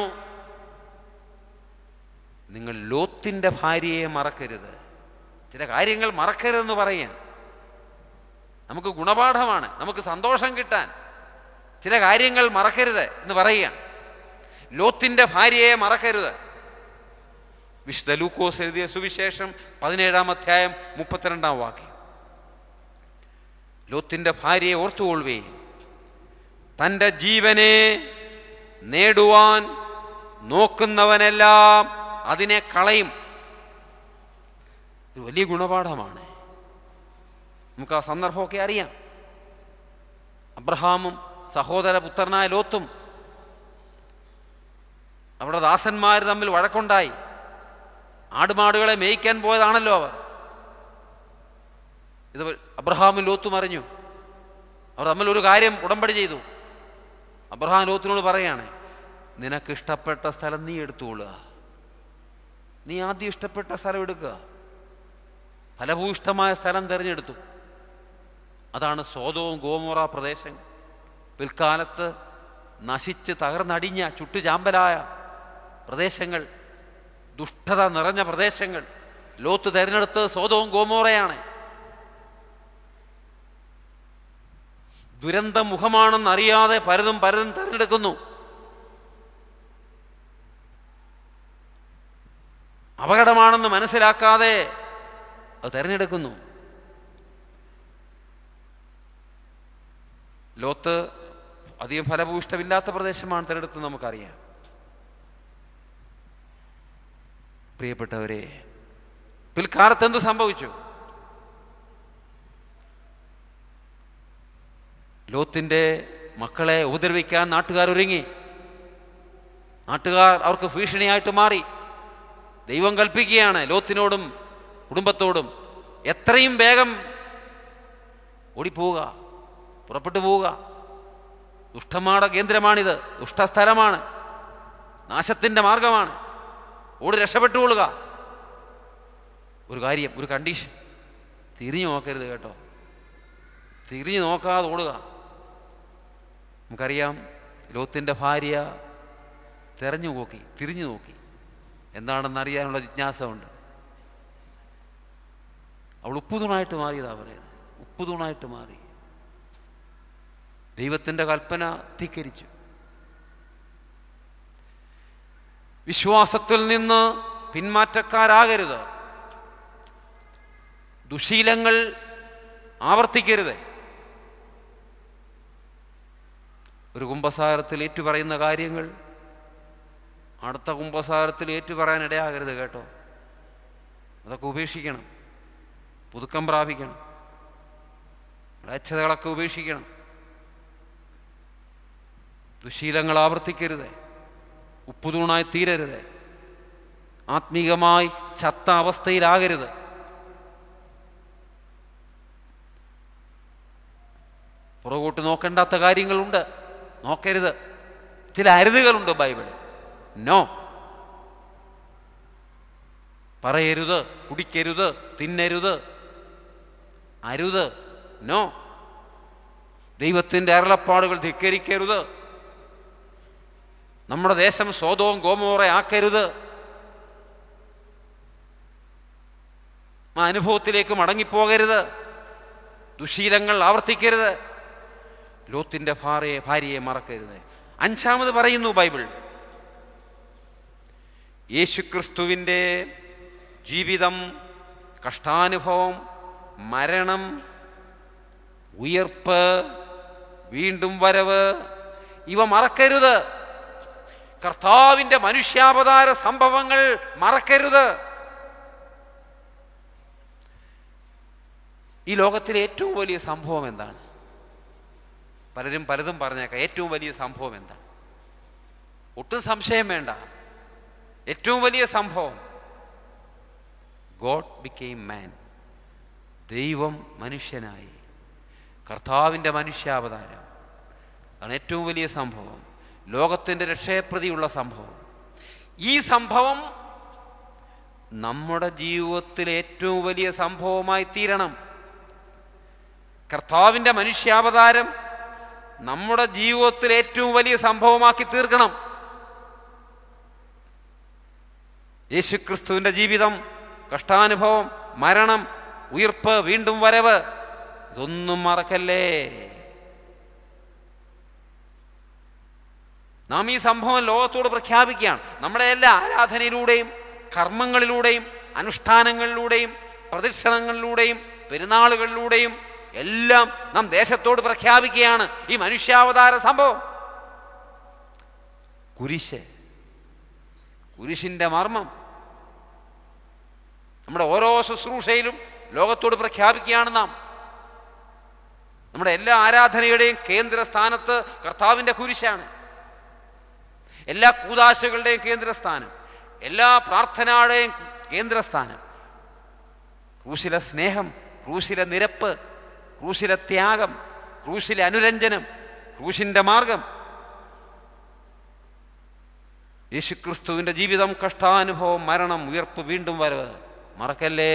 നിങ്ങൾ ലോത്തിൻ്റെ ഭാര്യയെ മറക്കരുത് ചില കാര്യങ്ങൾ മറക്കരുതെന്ന് പറയാൻ നമുക്ക് ഗുണപാഠമാണ് നമുക്ക് സന്തോഷം കിട്ടാൻ ചില കാര്യങ്ങൾ മറക്കരുത് എന്ന് പറയുകയാണ് ലോത്തിൻ്റെ ഭാര്യയെ മറക്കരുത് വിശുദ്ധ ലൂക്കോസ് എഴുതിയ സുവിശേഷം പതിനേഴാം അധ്യായം മുപ്പത്തിരണ്ടാം വാക്യം ലോത്തിൻ്റെ ഭാര്യയെ ഓർത്തുകൊള്ളുവേ തൻ്റെ ജീവനെ നേടുവാൻ നോക്കുന്നവനെല്ലാം അതിനെ കളയും ഇത് വലിയ ഗുണപാഠമാണ് നമുക്ക് ആ സന്ദർഭമൊക്കെ അറിയാം അബ്രഹാമും സഹോദര പുത്രനായ ലോത്തും അവിടെ ദാസന്മാർ തമ്മിൽ വഴക്കുണ്ടായി ആടുമാടുകളെ മേയ്ക്കാൻ പോയതാണല്ലോ അവർ ഇത് അബ്രഹാമും ലോത്തും അറിഞ്ഞു അവർ തമ്മിൽ ഒരു കാര്യം ഉടമ്പടി ചെയ്തു അബ്രഹാം ലോത്തിനോട് പറയാണ് നിനക്ക് ഇഷ്ടപ്പെട്ട സ്ഥലം നീ എടുത്തുകൊള്ളുക നീ ആദ്യം ഇഷ്ടപ്പെട്ട സ്ഥലം എടുക്കുക ഫലഭൂയിഷ്ടമായ സ്ഥലം തിരഞ്ഞെടുത്തു അതാണ് സോതവും ഗോമോറ പ്രദേശങ്ങൾ പിൽക്കാലത്ത് നശിച്ച് തകർന്നടിഞ്ഞ ചുട്ടുചാമ്പലായ പ്രദേശങ്ങൾ ദുഷ്ടത നിറഞ്ഞ പ്രദേശങ്ങൾ ലോത്ത് തിരഞ്ഞെടുത്തത് സോതവും ഗോമോറയാണ് ദുരന്ത മുഖമാണെന്ന് അറിയാതെ പലതും പലതും തിരഞ്ഞെടുക്കുന്നു അപകടമാണെന്ന് മനസ്സിലാക്കാതെ അത് തിരഞ്ഞെടുക്കുന്നു ലോത്ത് അധികം ഫലഭൂഷ്ടമില്ലാത്ത പ്രദേശമാണ് തിരഞ്ഞെടുത്തത് നമുക്കറിയാം പ്രിയപ്പെട്ടവരെ പിൽക്കാലത്ത് എന്ത് സംഭവിച്ചു ലോത്തിന്റെ മക്കളെ ഉപദ്രവിക്കാൻ നാട്ടുകാർ ഒരുങ്ങി നാട്ടുകാർ അവർക്ക് ഭീഷണിയായിട്ട് മാറി ദൈവം കൽപ്പിക്കുകയാണ് ലോത്തിനോടും കുടുംബത്തോടും എത്രയും വേഗം ഓടിപ്പോവുക പുറപ്പെട്ടു പോവുക ദുഷ്ടമാട കേന്ദ്രമാണിത് ദുഷ്ടസ്ഥലമാണ് നാശത്തിൻ്റെ മാർഗമാണ് ഓടി രക്ഷപ്പെട്ടുകൊള്ളുക ഒരു കാര്യം ഒരു കണ്ടീഷൻ തിരിഞ്ഞു നോക്കരുത് കേട്ടോ തിരിഞ്ഞു നോക്കാതെ ഓടുക നമുക്കറിയാം ലോത്തിൻ്റെ ഭാര്യ തെരഞ്ഞു നോക്കി തിരിഞ്ഞു നോക്കി എന്താണെന്ന് അറിയാനുള്ള ജിജ്ഞാസ ഉണ്ട് അവൾ ഉപ്പുതൂണായിട്ട് മാറിയതാ പറയുന്നത് ഉപ്പുതൂണായിട്ട് മാറി ദൈവത്തിൻ്റെ കൽപ്പന ധിക്കരിച്ചു വിശ്വാസത്തിൽ നിന്ന് പിന്മാറ്റക്കാരാകരുത് ദുശീലങ്ങൾ ആവർത്തിക്കരുത് ഒരു കുംഭസാരത്തിൽ ഏറ്റുപറയുന്ന കാര്യങ്ങൾ അടുത്ത കുംഭസാരത്തിൽ ഏറ്റുപറയാൻ ഇടയാകരുത് കേട്ടോ അതൊക്കെ ഉപേക്ഷിക്കണം പുതുക്കം പ്രാപിക്കണം മ്ലേച്ഛതകളൊക്കെ ഉപേക്ഷിക്കണം ദുശീലങ്ങൾ ആവർത്തിക്കരുത് ഉപ്പുതൂണായി തീരരുത് ആത്മീകമായി ചത്ത അവസ്ഥയിലാകരുത് പുറകോട്ട് നോക്കേണ്ടാത്ത കാര്യങ്ങളുണ്ട് നോക്കരുത് ചില അരുതുകളുണ്ട് ബൈബിളിൽ നോ പറയരുത് കുടിക്കരുത് തിന്നരുത് അരുത് നോ ദൈവത്തിൻ്റെ അരുളപ്പാടുകൾ ധിക്കരിക്കരുത് നമ്മുടെ ദേശം സ്വതവും ഗോമോറെ ആക്കരുത് ആ അനുഭവത്തിലേക്ക് മടങ്ങിപ്പോകരുത് ദുശീലങ്ങൾ ആവർത്തിക്കരുത് ലോത്തിൻ്റെ ഭാര്യയെ ഭാര്യയെ മറക്കരുത് അഞ്ചാമത് പറയുന്നു ബൈബിൾ യേശുക്രിസ്തുവിൻ്റെ ജീവിതം കഷ്ടാനുഭവം മരണം ഉയർപ്പ് വീണ്ടും വരവ് ഇവ മറക്കരുത് കർത്താവിൻ്റെ മനുഷ്യാവതാര സംഭവങ്ങൾ മറക്കരുത് ഈ ലോകത്തിലെ ഏറ്റവും വലിയ സംഭവം എന്താണ് പലരും പലതും പറഞ്ഞേക്കാം ഏറ്റവും വലിയ സംഭവം എന്താണ് ഒട്ടും സംശയം വേണ്ട ഏറ്റവും വലിയ സംഭവം ഗോഡ് ബിക്കെയിം മാൻ ദൈവം മനുഷ്യനായി കർത്താവിൻ്റെ മനുഷ്യാവതാരം അതാണ് ഏറ്റവും വലിയ സംഭവം ലോകത്തിൻ്റെ രക്ഷയപ്രതിയുള്ള സംഭവം ഈ സംഭവം നമ്മുടെ ജീവിതത്തിൽ ഏറ്റവും വലിയ സംഭവമായി തീരണം കർത്താവിൻ്റെ മനുഷ്യാവതാരം നമ്മുടെ ജീവിതത്തിൽ ഏറ്റവും വലിയ സംഭവമാക്കി തീർക്കണം യേശുക്രിസ്തുവിൻ്റെ ജീവിതം കഷ്ടാനുഭവം മരണം ഉയിർപ്പ് വീണ്ടും വരവ് ഇതൊന്നും മറക്കല്ലേ നാം ഈ സംഭവം ലോകത്തോട് പ്രഖ്യാപിക്കുകയാണ് നമ്മുടെ എല്ലാ ആരാധനയിലൂടെയും കർമ്മങ്ങളിലൂടെയും അനുഷ്ഠാനങ്ങളിലൂടെയും പ്രദക്ഷിണങ്ങളിലൂടെയും പെരുന്നാളുകളിലൂടെയും എല്ലാം നാം ദേശത്തോട് പ്രഖ്യാപിക്കുകയാണ് ഈ മനുഷ്യാവതാര സംഭവം കുരിശ് കുരിശിന്റെ മർമ്മം നമ്മുടെ ഓരോ ശുശ്രൂഷയിലും ലോകത്തോട് പ്രഖ്യാപിക്കുകയാണ് നാം നമ്മുടെ എല്ലാ ആരാധനയുടെയും കേന്ദ്ര സ്ഥാനത്ത് കർത്താവിൻ്റെ കുരിശാണ് എല്ലാ കൂതാശകളുടെയും കേന്ദ്രസ്ഥാനം എല്ലാ പ്രാർത്ഥനയുടെയും കേന്ദ്രസ്ഥാനം ക്രൂശിലെ സ്നേഹം ക്രൂശിലെ നിരപ്പ് ക്രൂശിലെ ത്യാഗം ക്രൂശിലെ അനുരഞ്ജനം ക്രൂശിൻ്റെ മാർഗം യേശുക്രിസ്തുവിൻ്റെ ജീവിതം കഷ്ടാനുഭവം മരണം ഉയർപ്പ് വീണ്ടും വരവ് മറക്കല്ലേ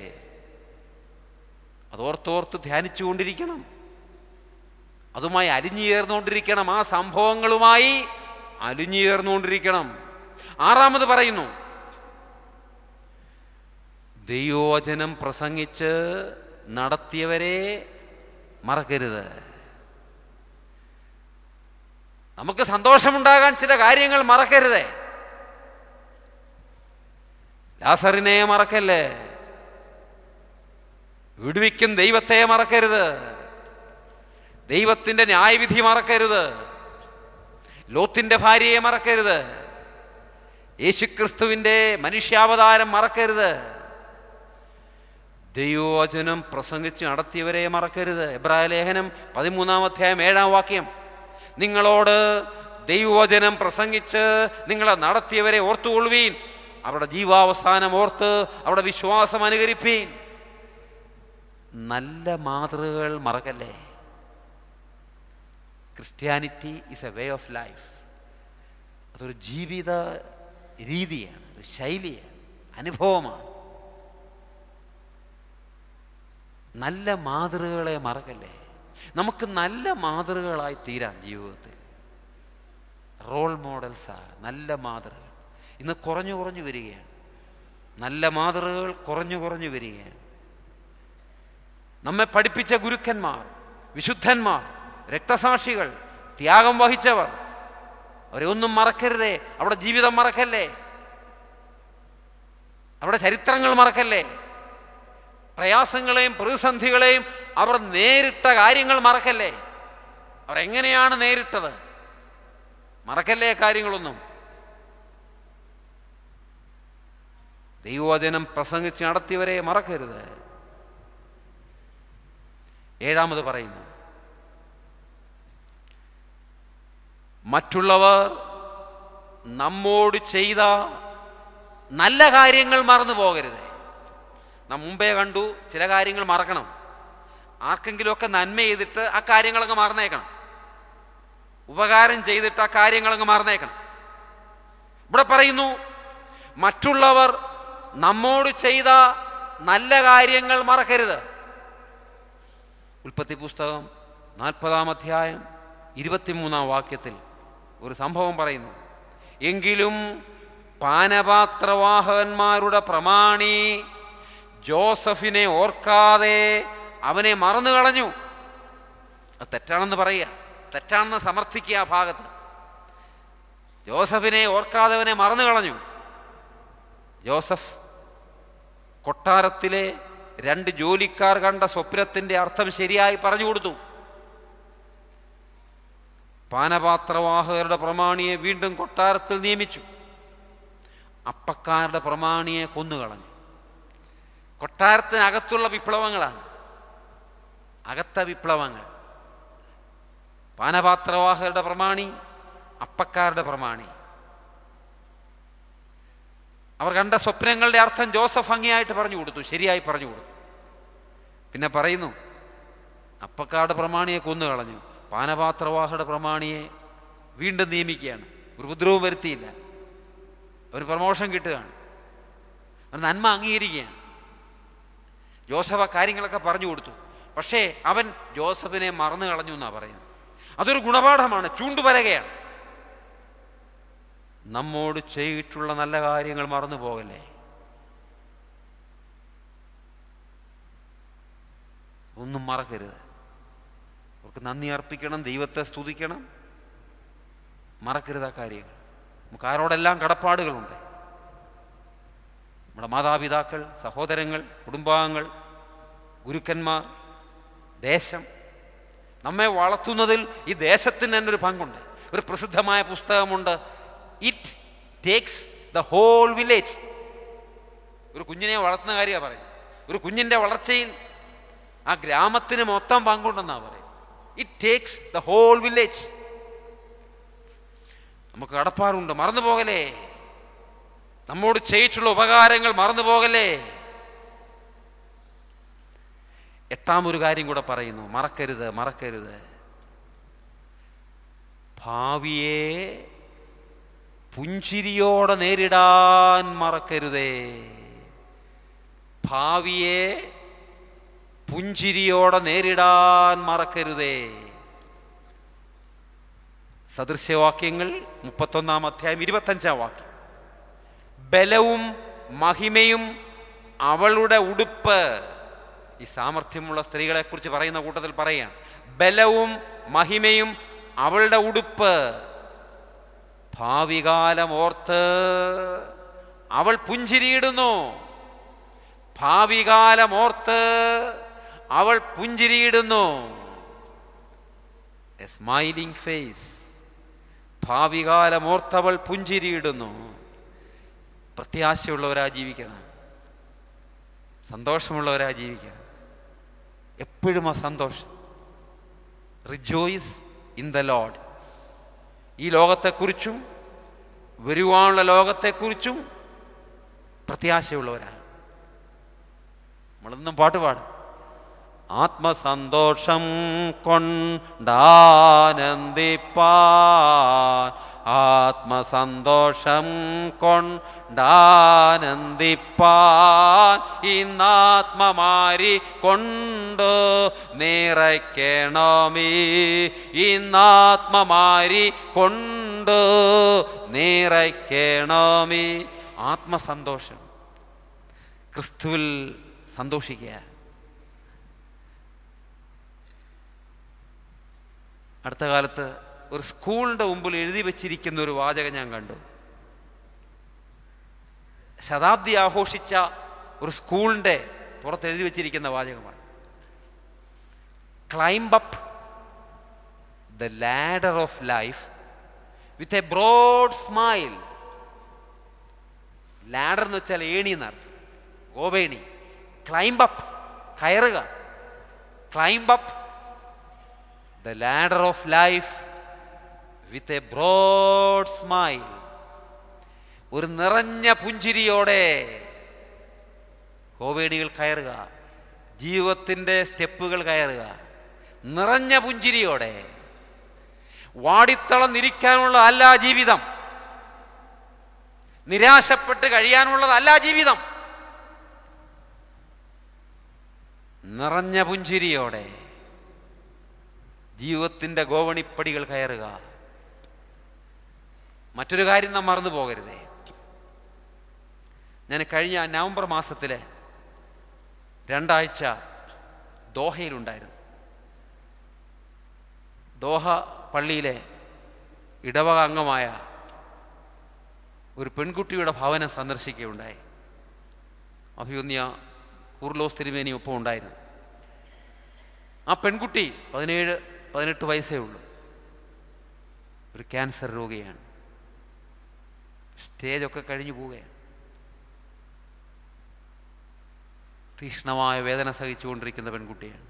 അതോർത്തോർത്ത് ധ്യാനിച്ചുകൊണ്ടിരിക്കണം അതുമായി അലിഞ്ഞു ചേർന്നുകൊണ്ടിരിക്കണം ആ സംഭവങ്ങളുമായി അലിഞ്ഞു ചേർന്നുകൊണ്ടിരിക്കണം ആറാമത് പറയുന്നു ദൈവവചനം പ്രസംഗിച്ച് നടത്തിയവരെ മറക്കരുത് നമുക്ക് സന്തോഷമുണ്ടാകാൻ ചില കാര്യങ്ങൾ മറക്കരുത് ലാസറിനെ മറക്കല്ലേ വിടുവിക്കും ദൈവത്തെ മറക്കരുത് ദൈവത്തിൻ്റെ ന്യായവിധി മറക്കരുത് ലോത്തിൻ്റെ ഭാര്യയെ മറക്കരുത് യേശുക്രിസ്തുവിൻ്റെ മനുഷ്യാവതാരം മറക്കരുത് ദൈവവചനം പ്രസംഗിച്ച് നടത്തിയവരെ മറക്കരുത് എബ്രായ ലേഖനം പതിമൂന്നാം അധ്യായം ഏഴാം വാക്യം നിങ്ങളോട് ദൈവവചനം പ്രസംഗിച്ച് നിങ്ങളെ നടത്തിയവരെ ഓർത്തുകൊള്ളുവീൻ അവരുടെ ജീവാവസാനം ഓർത്ത് അവരുടെ വിശ്വാസം അനുകരിപ്പീൻ നല്ല മാതൃകകൾ മറക്കല്ലേ Christianity is a way of life അതൊരു ജീവിത രീതിയാണ് ഒരു ശൈലിയാണ് അനുഭവമാണ് നല്ല മാതൃകകളെ മറക്കല്ലേ നമുക്ക് നല്ല മാതൃകകളായി തീരാം ജീവിതത്തിൽ റോൾ മോഡൽസാ നല്ല മാതൃകകൾ ഇന്ന് കുറഞ്ഞു കുറഞ്ഞു വരികയാണ് നല്ല മാതൃകകൾ കുറഞ്ഞു കുറഞ്ഞു വരികയാണ് നമ്മെ പഠിപ്പിച്ച ഗുരുക്കന്മാർ വിശുദ്ധന്മാർ രക്തസാക്ഷികൾ ത്യാഗം വഹിച്ചവർ അവരെ ഒന്നും മറക്കരുതേ അവിടെ ജീവിതം മറക്കല്ലേ അവിടെ ചരിത്രങ്ങൾ മറക്കല്ലേ പ്രയാസങ്ങളെയും പ്രതിസന്ധികളെയും അവർ നേരിട്ട കാര്യങ്ങൾ മറക്കല്ലേ അവർ എങ്ങനെയാണ് നേരിട്ടത് മറക്കല്ലേ കാര്യങ്ങളൊന്നും ദൈവവചനം പ്രസംഗിച്ച് നടത്തിയവരെ മറക്കരുത് ഏഴാമത് പറയുന്നു മറ്റുള്ളവർ നമ്മോട് ചെയ്ത നല്ല കാര്യങ്ങൾ മറന്നു പോകരുത് നാം മുമ്പേ കണ്ടു ചില കാര്യങ്ങൾ മറക്കണം ആർക്കെങ്കിലുമൊക്കെ നന്മ ചെയ്തിട്ട് ആ കാര്യങ്ങളങ്ങ് മറന്നേക്കണം ഉപകാരം ചെയ്തിട്ട് ആ കാര്യങ്ങളങ്ങ് മറന്നേക്കണം ഇവിടെ പറയുന്നു മറ്റുള്ളവർ നമ്മോട് ചെയ്ത നല്ല കാര്യങ്ങൾ മറക്കരുത് ഉൽപ്പത്തി പുസ്തകം നാൽപ്പതാം അധ്യായം ഇരുപത്തിമൂന്നാം വാക്യത്തിൽ ഒരു സംഭവം പറയുന്നു എങ്കിലും പാനപാത്രവാഹകന്മാരുടെ പ്രമാണി ജോസഫിനെ ഓർക്കാതെ അവനെ മറന്നു കളഞ്ഞു അത് തെറ്റാണെന്ന് പറയുക തെറ്റാണെന്ന് സമർത്ഥിക്കുക ആ ഭാഗത്ത് ജോസഫിനെ ഓർക്കാതെ അവനെ മറന്നു കളഞ്ഞു ജോസഫ് കൊട്ടാരത്തിലെ രണ്ട് ജോലിക്കാർ കണ്ട സ്വപ്നത്തിന്റെ അർത്ഥം ശരിയായി പറഞ്ഞു കൊടുത്തു പാനപാത്രവാഹകരുടെ പ്രമാണിയെ വീണ്ടും കൊട്ടാരത്തിൽ നിയമിച്ചു അപ്പക്കാരുടെ പ്രമാണിയെ കൊന്നുകളഞ്ഞു കൊട്ടാരത്തിനകത്തുള്ള വിപ്ലവങ്ങളാണ് അകത്ത വിപ്ലവങ്ങൾ പാനപാത്രവാഹകരുടെ പ്രമാണി അപ്പക്കാരുടെ പ്രമാണി അവർ കണ്ട സ്വപ്നങ്ങളുടെ അർത്ഥം ജോസഫ് ഭംഗിയായിട്ട് പറഞ്ഞു കൊടുത്തു ശരിയായി പറഞ്ഞു കൊടുത്തു പിന്നെ പറയുന്നു അപ്പക്കാരുടെ പ്രമാണിയെ കൊന്നു കളഞ്ഞു പാനപാത്രവാഹയുടെ പ്രമാണിയെ വീണ്ടും നിയമിക്കുകയാണ് ഒരു ഉപദ്രവവും വരുത്തിയില്ല അവന് പ്രമോഷൻ കിട്ടുകയാണ് അവൻ നന്മ അംഗീകരിക്കുകയാണ് ജോസഫ് ആ കാര്യങ്ങളൊക്കെ പറഞ്ഞു കൊടുത്തു പക്ഷേ അവൻ ജോസഫിനെ മറന്നു കളഞ്ഞു എന്നാണ് പറയുന്നത് അതൊരു ഗുണപാഠമാണ് ചൂണ്ടുപലകയാണ് നമ്മോട് ചെയ്തിട്ടുള്ള നല്ല കാര്യങ്ങൾ മറന്നു പോകല്ലേ ഒന്നും മറക്കരുത് അവർക്ക് നന്ദി അർപ്പിക്കണം ദൈവത്തെ സ്തുതിക്കണം മറക്കരുത് ആ കാര്യങ്ങൾ നമുക്ക് ആരോടെല്ലാം കടപ്പാടുകളുണ്ട് നമ്മുടെ മാതാപിതാക്കൾ സഹോദരങ്ങൾ കുടുംബാംഗങ്ങൾ ഗുരുക്കന്മാർ ദേശം നമ്മെ വളർത്തുന്നതിൽ ഈ ദേശത്തിന് തന്നെ ഒരു പങ്കുണ്ട് ഒരു പ്രസിദ്ധമായ പുസ്തകമുണ്ട് it takes the whole village ഒരു കുഞ്ഞിനെ വളർത്തുന്ന കാര്യമാണ് പറയുന്നത് ഒരു കുഞ്ഞിൻ്റെ വളർച്ചയിൽ ആ ഗ്രാമത്തിന് മൊത്തം പങ്കുണ്ടെന്നാണ് പറയുന്നത് it takes the whole village നമുക്ക് കടപ്പാടുണ്ട് മറന്നു പോകലേ നമ്മോട് ചെയ്തിട്ടുള്ള ഉപകാരങ്ങൾ മറന്നു പോകലേ എട്ടാം ഒരു കാര്യം കൂടെ പറയുന്നു മറക്കരുത് മറക്കരുത് ഭാവിയെ പുഞ്ചിരിയോടെ നേരിടാൻ മറക്കരുതേ ഭാവിയെ പുഞ്ചിരിയോടെ നേരിടാൻ മറക്കരുതേ സദൃശ്യവാക്യങ്ങൾ മുപ്പത്തൊന്നാം അധ്യായം ഇരുപത്തഞ്ചാം വാക്യം ബലവും മഹിമയും അവളുടെ ഉടുപ്പ് ഈ സാമർഥ്യമുള്ള സ്ത്രീകളെ കുറിച്ച് പറയുന്ന കൂട്ടത്തിൽ പറയുകയാണ് ബലവും മഹിമയും അവളുടെ ഉടുപ്പ് ഭാവികാലം ഓർത്ത് അവൾ പുഞ്ചിരിയിടുന്നു ഭാവികാലം ഓർത്ത് അവൾ പുഞ്ചിരിയിടുന്നു എ സ്മൈലിംഗ് ഫേസ് ഭാവികാലം ഓർത്തവൾ പുഞ്ചിരിയിടുന്നു പ്രത്യാശയുള്ളവരാ ജീവിക്കണം സന്തോഷമുള്ളവരാ ജീവിക്കണം എപ്പോഴും ആ സന്തോഷം റിജോയ്സ് ഇൻ ദ ലോഡ് ഈ ലോകത്തെക്കുറിച്ചും വരുവാനുള്ള ലോകത്തെക്കുറിച്ചും പ്രത്യാശയുള്ളവരാണ് നമ്മളെന്നും പാട്ട് പാടും ആത്മസന്തോഷം കൊണ്ടാനന്ദിപ്പാൻ ആത്മസന്തോഷം കൊണ്ടാനന്ദിപ്പാൻ ഇന്നാത്മമാരി കൊണ്ട് നിറയ്ക്കണമേ ഇന്നാത്മമാരി കൊണ്ട് നിറയ്ക്കണമേ ആത്മസന്തോഷം ക്രിസ്തുവിൽ സന്തോഷിക്കുക അടുത്ത കാലത്ത് ഒരു സ്കൂളിൻ്റെ മുമ്പിൽ എഴുതി വച്ചിരിക്കുന്ന ഒരു വാചകം ഞാൻ കണ്ടു ശതാബ്ദി ആഘോഷിച്ച ഒരു സ്കൂളിൻ്റെ പുറത്ത് എഴുതി വച്ചിരിക്കുന്ന വാചകമാണ് climb up the ladder of life with a broad smile ladder എന്ന് വെച്ചാൽ ഏണി എന്നർത്ഥം ഗോവേണി ക്ലൈംബ് അപ്പ് കയറുക climb up the ladder of life with a broad smile ഒരു നിറഞ്ഞ പുഞ്ചിരിയോടെ കോവേണികൾ കയറുക ജീവിതത്തിൻ്റെ സ്റ്റെപ്പുകൾ കയറുക നിറഞ്ഞ പുഞ്ചിരിയോടെ വാടിത്തളന്നിരിക്കാനുള്ള അല്ല ജീവിതം നിരാശപ്പെട്ട് കഴിയാനുള്ളതല്ല ജീവിതം നിറഞ്ഞ പുഞ്ചിരിയോടെ ജീവിതത്തിൻ്റെ ഗോവണിപ്പടികൾ കയറുക മറ്റൊരു കാര്യം നാം മറന്നു പോകരുതേ ഞാൻ കഴിഞ്ഞ നവംബർ മാസത്തിലെ രണ്ടാഴ്ച ദോഹയിലുണ്ടായിരുന്നു ദോഹ പള്ളിയിലെ ഇടവക അംഗമായ ഒരു പെൺകുട്ടിയുടെ ഭവനം സന്ദർശിക്കുകയുണ്ടായി അഭിയുന്യ കൂർലോസ് തിരുമേനി ഒപ്പം ഉണ്ടായിരുന്നു ആ പെൺകുട്ടി പതിനേഴ് പതിനെട്ട് വയസ്സേ ഉള്ളൂ ഒരു ക്യാൻസർ രോഗിയാണ് സ്റ്റേജൊക്കെ കഴിഞ്ഞു പോവുകയാണ് തീക്ഷ്ണമായ വേദന സഹിച്ചുകൊണ്ടിരിക്കുന്ന പെൺകുട്ടിയാണ്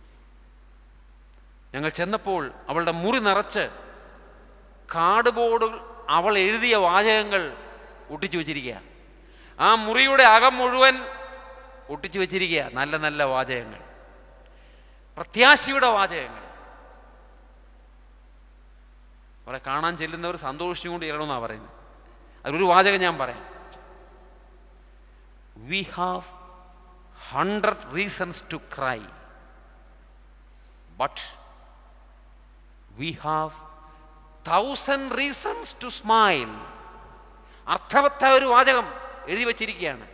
ഞങ്ങൾ ചെന്നപ്പോൾ അവളുടെ മുറി നിറച്ച് കാർഡ് ബോർഡ് അവൾ എഴുതിയ വാചകങ്ങൾ ഒട്ടിച്ചു വെച്ചിരിക്കുക ആ മുറിയുടെ അകം മുഴുവൻ ഒട്ടിച്ചു വെച്ചിരിക്കുക നല്ല നല്ല വാചകങ്ങൾ പ്രത്യാശയുടെ വാചകങ്ങൾ അവളെ കാണാൻ ചെല്ലുന്നവർ സന്തോഷിച്ചുകൊണ്ട് ചെല്ലണമെന്നാണ് പറയുന്നത് അതിലൊരു വാചകം ഞാൻ പറയാം we have hundred reasons to cry but we have thousand reasons to smile അർത്ഥവത്തായ ഒരു വാചകം എഴുതി വച്ചിരിക്കുകയാണ്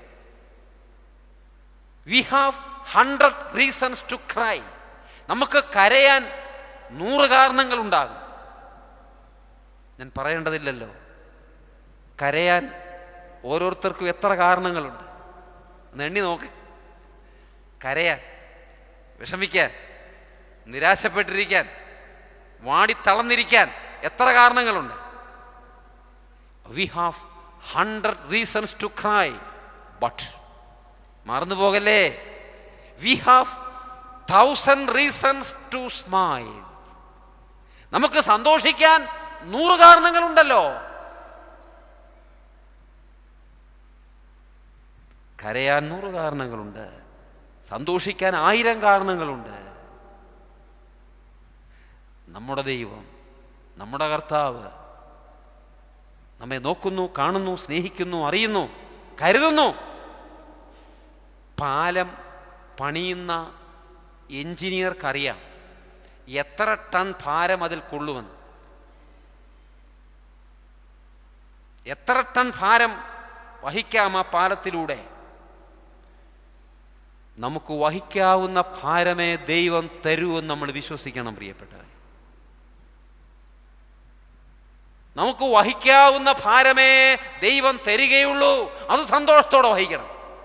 we have hundred reasons to cry നമുക്ക് കരയാൻ നൂറ് കാരണങ്ങൾ ഉണ്ടാകും ഞാൻ പറയേണ്ടതില്ലല്ലോ കരയാൻ ഓരോരുത്തർക്കും എത്ര കാരണങ്ങളുണ്ട് ഒന്ന് എണ്ണി നോക്ക് കരയാൻ വിഷമിക്കാൻ നിരാശപ്പെട്ടിരിക്കാൻ വാടിത്തളർന്നിരിക്കാൻ എത്ര കാരണങ്ങളുണ്ട് we have hundred reasons to cry but മറന്നു പോകല്ലേ we have thousand reasons to smile നമുക്ക് സന്തോഷിക്കാൻ നൂറ് കാരണങ്ങളുണ്ടല്ലോ കരയാൻ നൂറ് കാരണങ്ങളുണ്ട് സന്തോഷിക്കാൻ ആയിരം കാരണങ്ങളുണ്ട് നമ്മുടെ ദൈവം നമ്മുടെ കർത്താവ് നമ്മെ നോക്കുന്നു കാണുന്നു സ്നേഹിക്കുന്നു അറിയുന്നു കരുതുന്നു പാലം പണിയുന്ന എഞ്ചിനീയർക്കറിയാം എത്ര ടൺ ഭാരം അതിൽ കൊള്ളുമെന്ന് എത്ര ടൺ ഭാരം വഹിക്കാം ആ പാലത്തിലൂടെ നമുക്ക് വഹിക്കാവുന്ന ഭാരമേ ദൈവം തരൂ എന്ന് നമ്മൾ വിശ്വസിക്കണം പ്രിയപ്പെട്ടവർ നമുക്ക് വഹിക്കാവുന്ന ഭാരമേ ദൈവം തരികയുള്ളൂ അത് സന്തോഷത്തോടെ വഹിക്കണം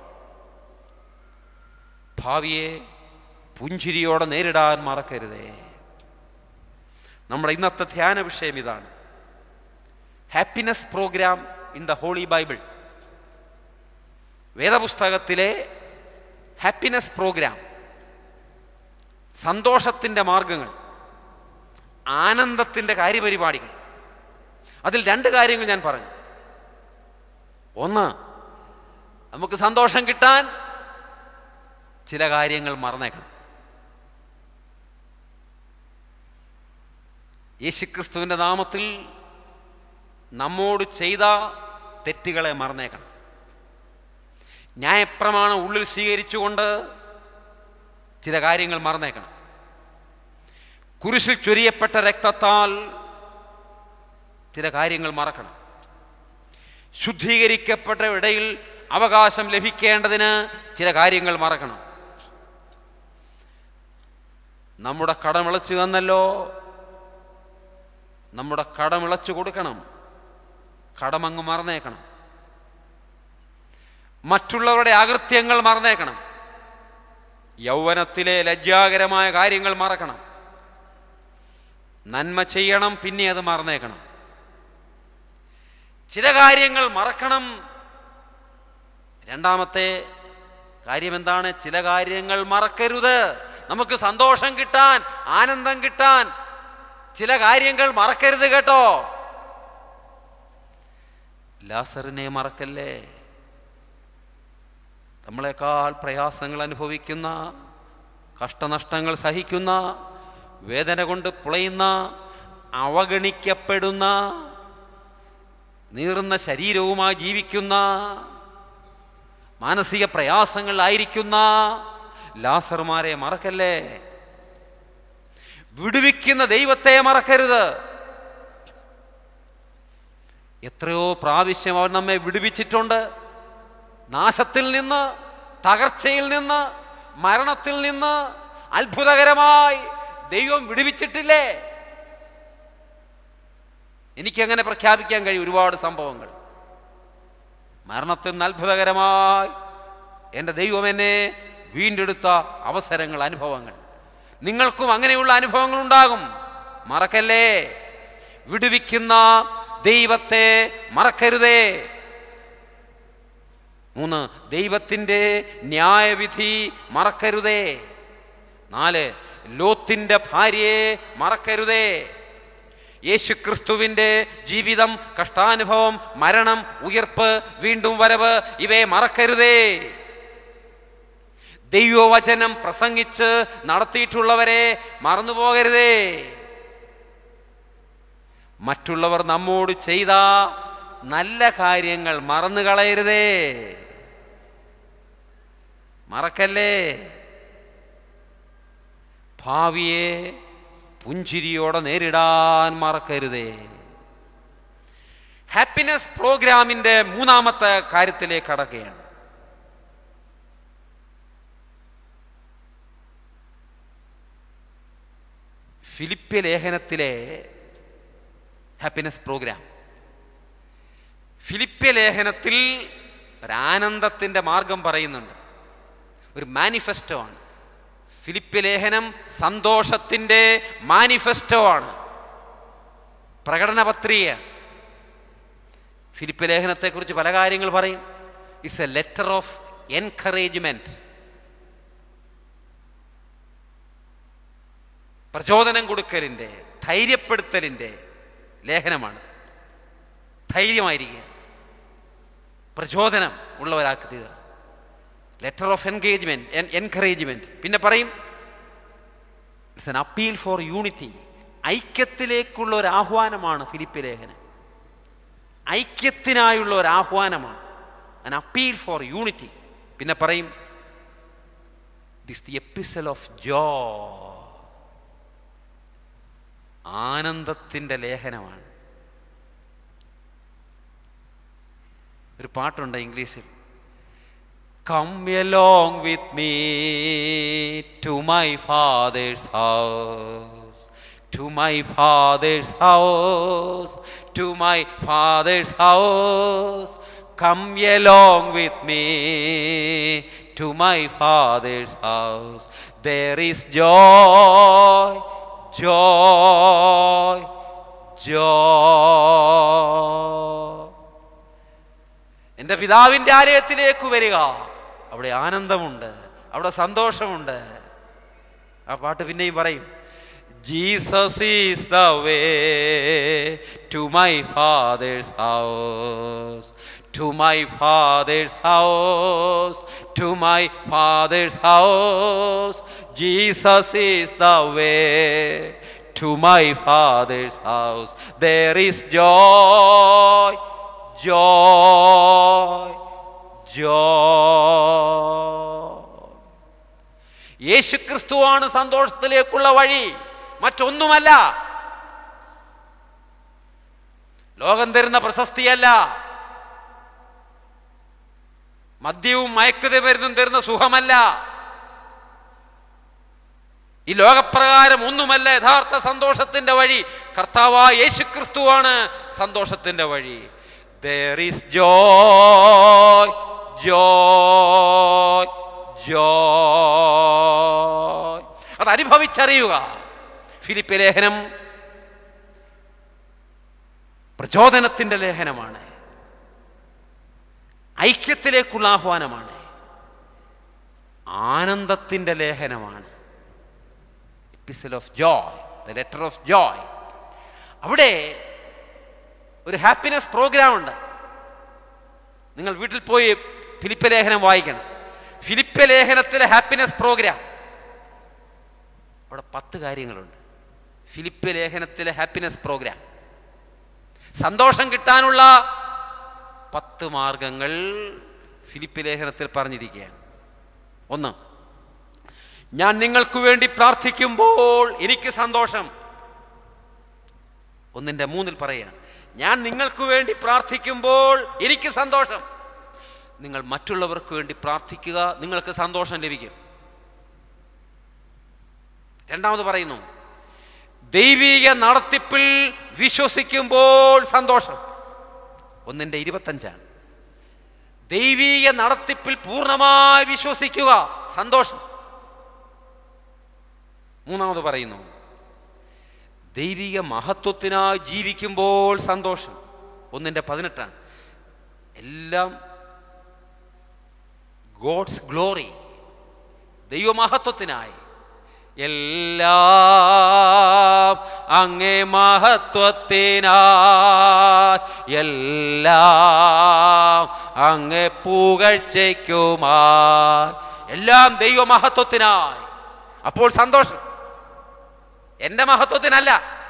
ഭാവിയെ പുഞ്ചിരിയോടെ നേരിടാൻ മറക്കരുതേ നമ്മുടെ ഇന്നത്തെ ധ്യാന വിഷയം ഇതാണ് happiness programme in the holy Bible വേദപുസ്തകത്തിലെ ഹാപ്പിനെസ് പ്രോഗ്രാം സന്തോഷത്തിൻ്റെ മാർഗങ്ങൾ ആനന്ദത്തിൻ്റെ കാര്യപരിപാടികൾ അതിൽ രണ്ട് കാര്യങ്ങൾ ഞാൻ പറഞ്ഞു ഒന്ന് നമുക്ക് സന്തോഷം കിട്ടാൻ ചില കാര്യങ്ങൾ മറന്നേക്കണം യേശുക്രിസ്തുവിൻ്റെ നാമത്തിൽ നമ്മോട് ചെയ്ത തെറ്റുകളെ മറന്നേക്കണം ന്യായപ്രമാണം ഉള്ളിൽ സ്വീകരിച്ചുകൊണ്ട് ചില കാര്യങ്ങൾ മറന്നേക്കണം കുരിശിൽ ചൊരിയപ്പെട്ട രക്തത്താൽ ചില കാര്യങ്ങൾ മറക്കണം ശുദ്ധീകരിക്കപ്പെട്ട ഇടയിൽ അവകാശം ലഭിക്കേണ്ടതിന് ചില കാര്യങ്ങൾ മറക്കണം നമ്മുടെ കടമിളച്ചു വന്നല്ലോ നമ്മുടെ കടമിളച്ചു കൊടുക്കണം കടമങ്ങ് മറന്നേക്കണം മറ്റുള്ളവരുടെ അകൃത്യങ്ങൾ മറന്നേക്കണം യൗവനത്തിലെ ലജ്ജാകരമായ കാര്യങ്ങൾ മറക്കണം നന്മ ചെയ്യണം പിന്നെ അത് മറന്നേക്കണം ചില കാര്യങ്ങൾ മറക്കണം രണ്ടാമത്തെ കാര്യം എന്താണ് ചില കാര്യങ്ങൾ മറക്കരുത് നമുക്ക് സന്തോഷം കിട്ടാൻ ആനന്ദം കിട്ടാൻ ചില കാര്യങ്ങൾ മറക്കരുത് കേട്ടോ ലാസറിനെ മറക്കല്ലേ നമ്മളെക്കാൾ പ്രയാസങ്ങൾ അനുഭവിക്കുന്ന കഷ്ടനഷ്ടങ്ങൾ സഹിക്കുന്ന വേദന കൊണ്ട് പുളയുന്ന അവഗണിക്കപ്പെടുന്ന നീറുന്ന ശരീരവുമായി ജീവിക്കുന്ന മാനസിക പ്രയാസങ്ങളിലായിരിക്കുന്ന ലാസർമാരെ മറക്കല്ലേ വിടുവിക്കുന്ന ദൈവത്തെ മറക്കരുത് എത്രയോ പ്രാവശ്യം അവൻ നമ്മെ വിടുവിച്ചിട്ടുണ്ട് നാശത്തിൽ നിന്ന് തകർച്ചയിൽ നിന്ന് മരണത്തിൽ നിന്ന് അത്ഭുതകരമായി ദൈവം വിടുവിച്ചിട്ടില്ലേ എനിക്കങ്ങനെ പ്രഖ്യാപിക്കാൻ കഴിയും ഒരുപാട് സംഭവങ്ങൾ മരണത്തിൽ നിന്ന് അത്ഭുതകരമായി എൻ്റെ ദൈവം എന്നെ വീണ്ടെടുത്ത അവസരങ്ങൾ അനുഭവങ്ങൾ നിങ്ങൾക്കും അങ്ങനെയുള്ള അനുഭവങ്ങൾ ഉണ്ടാകും മറക്കല്ലേ വിടുവിക്കുന്ന ദൈവത്തെ മറക്കരുതേ മൂന്ന് ദൈവത്തിൻ്റെ ന്യായവിധി മറക്കരുതേ നാല് ലോത്തിന്റെ ഭാര്യയെ മറക്കരുതേ യേശുക്രിസ്തുവിൻ്റെ ജീവിതം കഷ്ടാനുഭവം മരണം ഉയർപ്പ് വീണ്ടും വരവ് ഇവയെ മറക്കരുതേ ദൈവവചനം പ്രസംഗിച്ച് നടത്തിയിട്ടുള്ളവരെ മറന്നുപോകരുതേ മറ്റുള്ളവർ നമ്മോട് ചെയ്ത നല്ല കാര്യങ്ങൾ മറന്നു കളയരുതേ മറക്കല്ലേ ഭാവിയെ പുഞ്ചിരിയോടെ നേരിടാൻ മറക്കരുതേ ഹാപ്പിനെസ് പ്രോഗ്രാമിന്റെ മൂന്നാമത്തെ കാര്യത്തിലേക്ക് കടക്കുകയാണ് ഫിലിപ്പ്യ ലേഖനത്തിലെ ഹാപ്പിനെസ് പ്രോഗ്രാം ഫിലിപ്പ്യ ലേഖനത്തിൽ ഒരാനന്ദത്തിൻ്റെ മാർഗം പറയുന്നുണ്ട് ഒരു മാനിഫെസ്റ്റോ ആണ് ഫിലിപ്പ്യ ലേഖനം സന്തോഷത്തിൻ്റെ മാനിഫെസ്റ്റോ ആണ് പ്രകടന പത്രികയാണ് ഫിലിപ്പ് ലേഖനത്തെക്കുറിച്ച് പല കാര്യങ്ങൾ പറയും it's a letter of encouragement പ്രചോദനം കൊടുക്കലിൻ്റെ ധൈര്യപ്പെടുത്തലിൻ്റെ ലേഖനമാണ് ധൈര്യമായിരിക്കുക പ്രചോദനം ഉള്ളവരാക്കി തീരുക ലെറ്റർ ഓഫ് എൻഗേജ്മെന്റ് എൻകറേജ്മെന്റ് പിന്നെ പറയും it's an appeal for unity ഐക്യത്തിലേക്കുള്ള ഒരു ആഹ്വാനമാണ് ഫിലിപ്പ് ലേഖനം ഐക്യത്തിനായുള്ള ഒരു ആഹ്വാനമാണ് അൻ അപ്പീൽ ഫോർ യൂണിറ്റി പിന്നെ പറയും this the epistle of joy ആനന്ദത്തിൻ്റെ ലേഖനമാണ് ഒരു പാട്ടുണ്ട് ഇംഗ്ലീഷിൽ come along with me to my father's house to my father's house to my father's house come along with me to my father's house there is joy joy, joy. എൻ്റെ പിതാവിൻ്റെ ആലയത്തിലേക്ക് വരിക അവിടെ ആനന്ദമുണ്ട് അവിടെ സന്തോഷമുണ്ട് ആ പാട്ട് പിന്നെയും പറയും Jesus is the way to my father's house to my father's house, to my father's house. Jesus is the way to my father's house. There is joy, joy, joy. യേശുക്രിസ്തുവാണ് സന്തോഷത്തിലേക്കുള്ള വഴി മറ്റൊന്നുമല്ല ലോകം തരുന്ന പ്രശസ്തിയല്ല മദ്യവും മയക്കുമരുന്നും തരുന്ന സുഖമല്ല ഈ ലോകപ്രകാരം ഒന്നുമല്ല യഥാർത്ഥ സന്തോഷത്തിന്റെ വഴി കർത്താവായ യേശുക്രിസ്തുവാണ് സന്തോഷത്തിന്റെ വഴി there is joy joy joy അത് അനുഭവിച്ചറിയുക ഫിലിപ്പ് ലേഖനം പ്രചോദനത്തിന്റെ ലേഖനമാണ് ഐക്യത്തിലേക്കുള്ള ആഹ്വാനമാണ് ആനന്ദത്തിന്റെ ലേഖനമാണ് epistle of joy the letter of joy അവിടെ ഒരു ഹാപ്പിനെസ് പ്രോഗ്രാം ഉണ്ട് നിങ്ങൾ വീട്ടിൽ പോയി ഫിലിപ്പ് ലേഖനം വായിക്കണം ഫിലിപ്പ് ലേഖനത്തിലെ ഹാപ്പിനെസ് പ്രോഗ്രാം അവിടെ പത്ത് കാര്യങ്ങളുണ്ട് ഫിലിപ്പ് ലേഖനത്തിലെ ഹാപ്പിനെസ് പ്രോഗ്രാം സന്തോഷം കിട്ടാനുള്ള പത്ത് മാർഗങ്ങൾ ഫിലിപ്പ് ലേഖനത്തിൽ പറഞ്ഞിരിക്കുകയാണ് ഒന്ന് ഞാൻ നിങ്ങൾക്ക് വേണ്ടി പ്രാർത്ഥിക്കുമ്പോൾ എനിക്ക് സന്തോഷം ഒന്നിന്റെ മൂന്നിൽ പറയുകയാണ് ഞാൻ നിങ്ങൾക്ക് വേണ്ടി പ്രാർത്ഥിക്കുമ്പോൾ എനിക്ക് സന്തോഷം നിങ്ങൾ മറ്റുള്ളവർക്ക് വേണ്ടി പ്രാർത്ഥിക്കുക നിങ്ങൾക്ക് സന്തോഷം ലഭിക്കും രണ്ടാമത് പറയുന്നു ദൈവീക നടത്തിപ്പിൽ വിശ്വസിക്കുമ്പോൾ സന്തോഷം ഒന്നിന്റെ ഇരുപത്തഞ്ചാണ് ദൈവീക നടത്തിപ്പിൽ പൂർണ്ണമായി വിശ്വസിക്കുക സന്തോഷം മൂന്നാമത് പറയുന്നു ദൈവിക മഹത്വത്തിനായി ജീവിക്കുമ്പോൾ സന്തോഷം ഒന്നിന്റെ പതിനെട്ടാണ് എല്ലാം ഗോഡ്സ് ഗ്ലോറി ദൈവമഹത്വത്തിനായി എല്ലാം അങ്ങേ മഹത്വത്തിനായി എല്ലാം അങ്ങേ പുകഴ്ചയ്ക്കുമായി എല്ലാം ദൈവമഹത്വത്തിനായി അപ്പോൾ സന്തോഷം എന്റെ മഹത്വത്തിനല്ല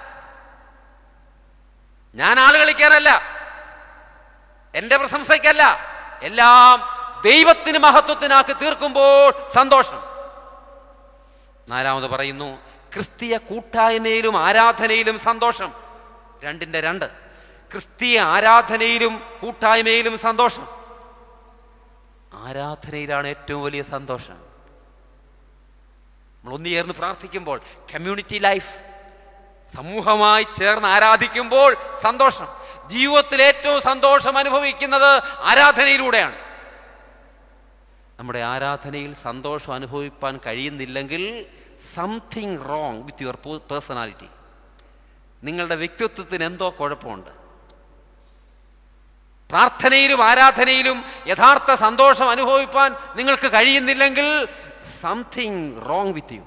ഞാൻ ആൾ കളിക്കാനല്ല എന്റെ പ്രശംസയ്ക്കല്ല എല്ലാം ദൈവത്തിന് മഹത്വത്തിനാക്കി തീർക്കുമ്പോൾ സന്തോഷം നാലാമത് പറയുന്നു ക്രിസ്തീയ കൂട്ടായ്മയിലും ആരാധനയിലും സന്തോഷം രണ്ടിന്റെ രണ്ട് ക്രിസ്തീയ ആരാധനയിലും കൂട്ടായ്മയിലും സന്തോഷം ആരാധനയിലാണ് ഏറ്റവും വലിയ സന്തോഷം നമ്മൾ ഒന്ന് ചേർന്ന് പ്രാർത്ഥിക്കുമ്പോൾ കമ്മ്യൂണിറ്റി ലൈഫ് സമൂഹമായി ചേർന്ന് ആരാധിക്കുമ്പോൾ സന്തോഷം ജീവിതത്തിൽ ഏറ്റവും സന്തോഷം അനുഭവിക്കുന്നത് ആരാധനയിലൂടെയാണ് നമ്മുടെ ആരാധനയിൽ സന്തോഷം അനുഭവിപ്പാൻ കഴിയുന്നില്ലെങ്കിൽ something wrong with your personality നിങ്ങളുടെ വ്യക്തിത്വത്തിന് എന്തോ കുഴപ്പമുണ്ട് പ്രാർത്ഥനയിലും ആരാധനയിലും യഥാർത്ഥ സന്തോഷം അനുഭവിപ്പാൻ നിങ്ങൾക്ക് കഴിയുന്നില്ലെങ്കിൽ സംതിങ് റോങ് വിത്ത് യു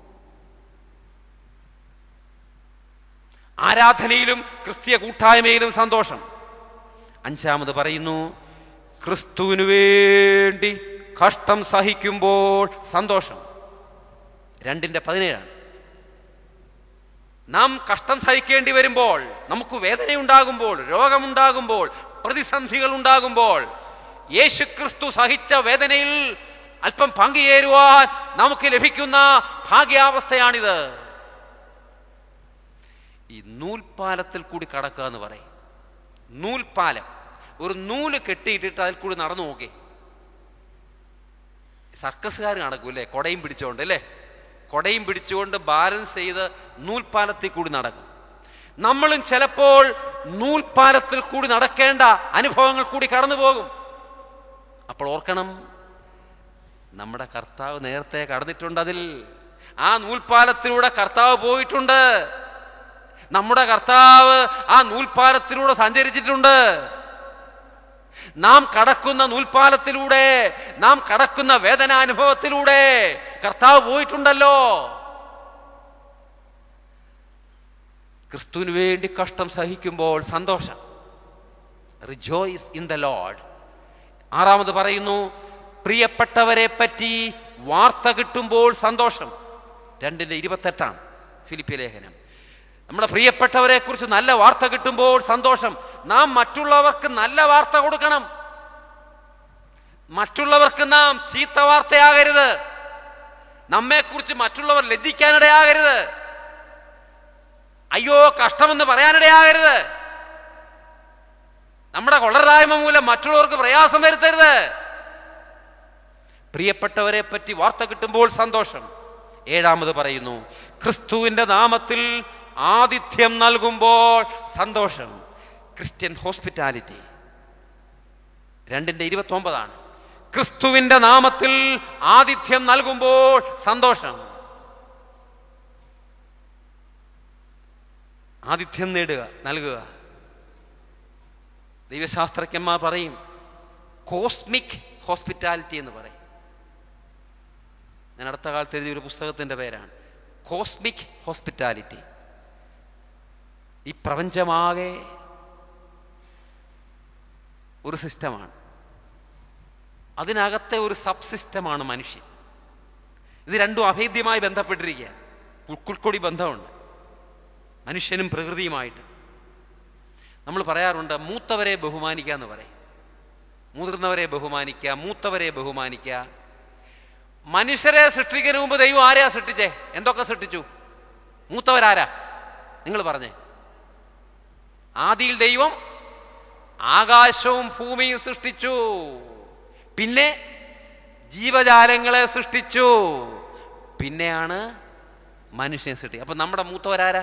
ആരാധനയിലും ക്രിസ്തീയ കൂട്ടായ്മയിലും സന്തോഷം അഞ്ചാമത് പറയുന്നു ക്രിസ്തുവിനു വേണ്ടി കഷ്ടം സഹിക്കുമ്പോൾ സന്തോഷം രണ്ടിന്റെ പതിനേഴാണ് നാം കഷ്ടം സഹിക്കേണ്ടി വരുമ്പോൾ നമുക്ക് വേദനയുണ്ടാകുമ്പോൾ രോഗമുണ്ടാകുമ്പോൾ പ്രതിസന്ധികൾ ഉണ്ടാകുമ്പോൾ യേശു ക്രിസ്തു സഹിച്ച വേദനയിൽ അല്പം പങ്കുചേരുവാൻ നമുക്ക് ലഭിക്കുന്ന ഭാഗ്യാവസ്ഥയാണിത് ഈ നൂൽപാലത്തിൽ കൂടി കടക്കുക എന്ന് പറയും നൂൽപാലം ഒരു നൂല് കെട്ടിയിട്ടിട്ട് അതിൽ കൂടി നടന്നു നോക്കി സർക്കസുകാർ നടക്കൂല്ലേ കൊടയും പിടിച്ചുകൊണ്ട് അല്ലേ കൊടയും പിടിച്ചുകൊണ്ട് ബാലൻസ് ചെയ്ത് നൂൽപാലത്തിൽ കൂടി നടക്കും നമ്മളും ചിലപ്പോൾ നൂൽപാലത്തിൽ കൂടി നടക്കേണ്ട അനുഭവങ്ങൾ കൂടി കടന്നു പോകും അപ്പോൾ ഓർക്കണം നമ്മുടെ കർത്താവ് നേരത്തെ കടന്നിട്ടുണ്ട് അതിൽ ആ നൂൽപാലത്തിലൂടെ കർത്താവ് പോയിട്ടുണ്ട് നമ്മുടെ കർത്താവ് ആ നൂൽപാലത്തിലൂടെ സഞ്ചരിച്ചിട്ടുണ്ട് നാം കടക്കുന്ന നൂൽപാലത്തിലൂടെ നാം കടക്കുന്ന വേദനാനുഭവത്തിലൂടെ കർത്താവ് പോയിട്ടുണ്ടല്ലോ ക്രിസ്തുവിന് വേണ്ടി കഷ്ടം സഹിക്കുമ്പോൾ സന്തോഷം റിജോയ്സ് ഇൻ ദ ലോഡ് ആറാമത് പറയുന്നു പ്രിയപ്പെട്ടവരെ പറ്റി വാർത്ത കിട്ടുമ്പോൾ സന്തോഷം രണ്ടിന്റെ ഇരുപത്തെട്ടാണ് ഫിലിപ്പി ലേഖനം നമ്മുടെ പ്രിയപ്പെട്ടവരെ കുറിച്ച് നല്ല വാർത്ത കിട്ടുമ്പോൾ സന്തോഷം നാം മറ്റുള്ളവർക്ക് നല്ല വാർത്ത കൊടുക്കണം മറ്റുള്ളവർക്ക് നാം ചീത്ത വാർത്തയാകരുത് നമ്മെക്കുറിച്ച് മറ്റുള്ളവർ ലജ്ജിക്കാനിടയാകരുത് അയ്യോ കഷ്ടമെന്ന് പറയാനിടയാകരുത് നമ്മുടെ കൊള്ളരായ്മ മൂലം മറ്റുള്ളവർക്ക് പ്രയാസം വരുത്തരുത് പ്രിയപ്പെട്ടവരെ പറ്റി വാർത്ത കിട്ടുമ്പോൾ സന്തോഷം ഏഴാമത് പറയുന്നു ക്രിസ്തുവിന്റെ നാമത്തിൽ ആതിഥ്യം നൽകുമ്പോൾ സന്തോഷം ക്രിസ്ത്യൻ ഹോസ്പിറ്റാലിറ്റി രണ്ടിന്റെ ഇരുപത്തി ഒമ്പതാണ് ക്രിസ്തുവിന്റെ നാമത്തിൽ ആതിഥ്യം നൽകുമ്പോൾ സന്തോഷം ആതിഥ്യം നേടുക നൽകുക ദൈവശാസ്ത്രജ്ഞന്മാർ പറയും കോസ്മിക് ഹോസ്പിറ്റാലിറ്റി എന്ന് പറയും ഞാൻ അടുത്ത കാലത്ത് എഴുതിയ ഒരു പുസ്തകത്തിൻ്റെ പേരാണ് കോസ്മിക് ഹോസ്പിറ്റാലിറ്റി ഈ പ്രപഞ്ചമാകെ ഒരു സിസ്റ്റമാണ് അതിനകത്തെ ഒരു സബ് സിസ്റ്റമാണ് മനുഷ്യൻ ഇത് രണ്ടും അഭേദ്യമായി ബന്ധപ്പെട്ടിരിക്കുകയാണ് ഉൾക്കുൾക്കൊടി ബന്ധമുണ്ട് മനുഷ്യനും പ്രകൃതിയുമായിട്ട് നമ്മൾ പറയാറുണ്ട് മൂത്തവരെ ബഹുമാനിക്കുക എന്ന് പറയും മുതിർന്നവരെ ബഹുമാനിക്കുക മൂത്തവരെ ബഹുമാനിക്കുക മനുഷ്യരെ സൃഷ്ടിക്കുന്നതിന് മുമ്പ് ദൈവം ആരെയാ സൃഷ്ടിച്ചേ എന്തൊക്കെ സൃഷ്ടിച്ചു മൂത്തവരാരാ നിങ്ങൾ പറഞ്ഞേ ആദിയിൽ ദൈവം ആകാശവും ഭൂമിയും സൃഷ്ടിച്ചു പിന്നെ ജീവജാലങ്ങളെ സൃഷ്ടിച്ചു പിന്നെയാണ് മനുഷ്യൻ സൃഷ്ടി അപ്പൊ നമ്മുടെ മൂത്തവരാരാ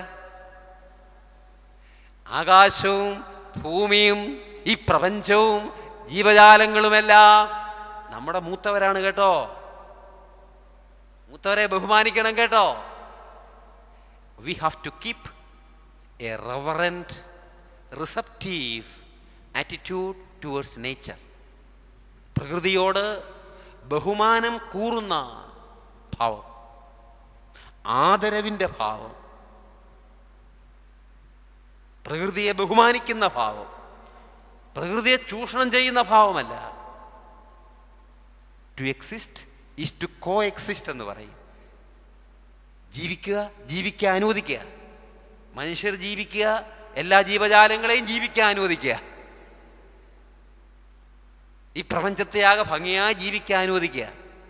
ആകാശവും ഭൂമിയും ഈ പ്രപഞ്ചവും ജീവജാലങ്ങളുമെല്ലാം നമ്മുടെ മൂത്തവരാണ് കേട്ടോ മൂത്തവരെ ബഹുമാനിക്കണം കേട്ടോ we have to keep a reverent receptive attitude towards nature പ്രകൃതിയോട് ബഹുമാനം കൂറുന്ന ഭാവം ആദരവിൻ്റെ ഭാവം പ്രകൃതിയെ ബഹുമാനിക്കുന്ന ഭാവം പ്രകൃതിയെ ചൂഷണം ചെയ്യുന്ന ഭാവമല്ല to exist is to coexist എന്ന് പറയും ജീവിക്കുക ജീവിക്കാൻ അനുവദിക്കുക മനുഷ്യർ ജീവിക്കുക എല്ലാ ജീവജാലങ്ങളെയും ജീവിക്കാൻ അനുവദിക്കുക ഈ പ്രപഞ്ചത്തെ ആകെ ഭംഗിയായി ജീവിക്കാൻ അനുവദിക്കുക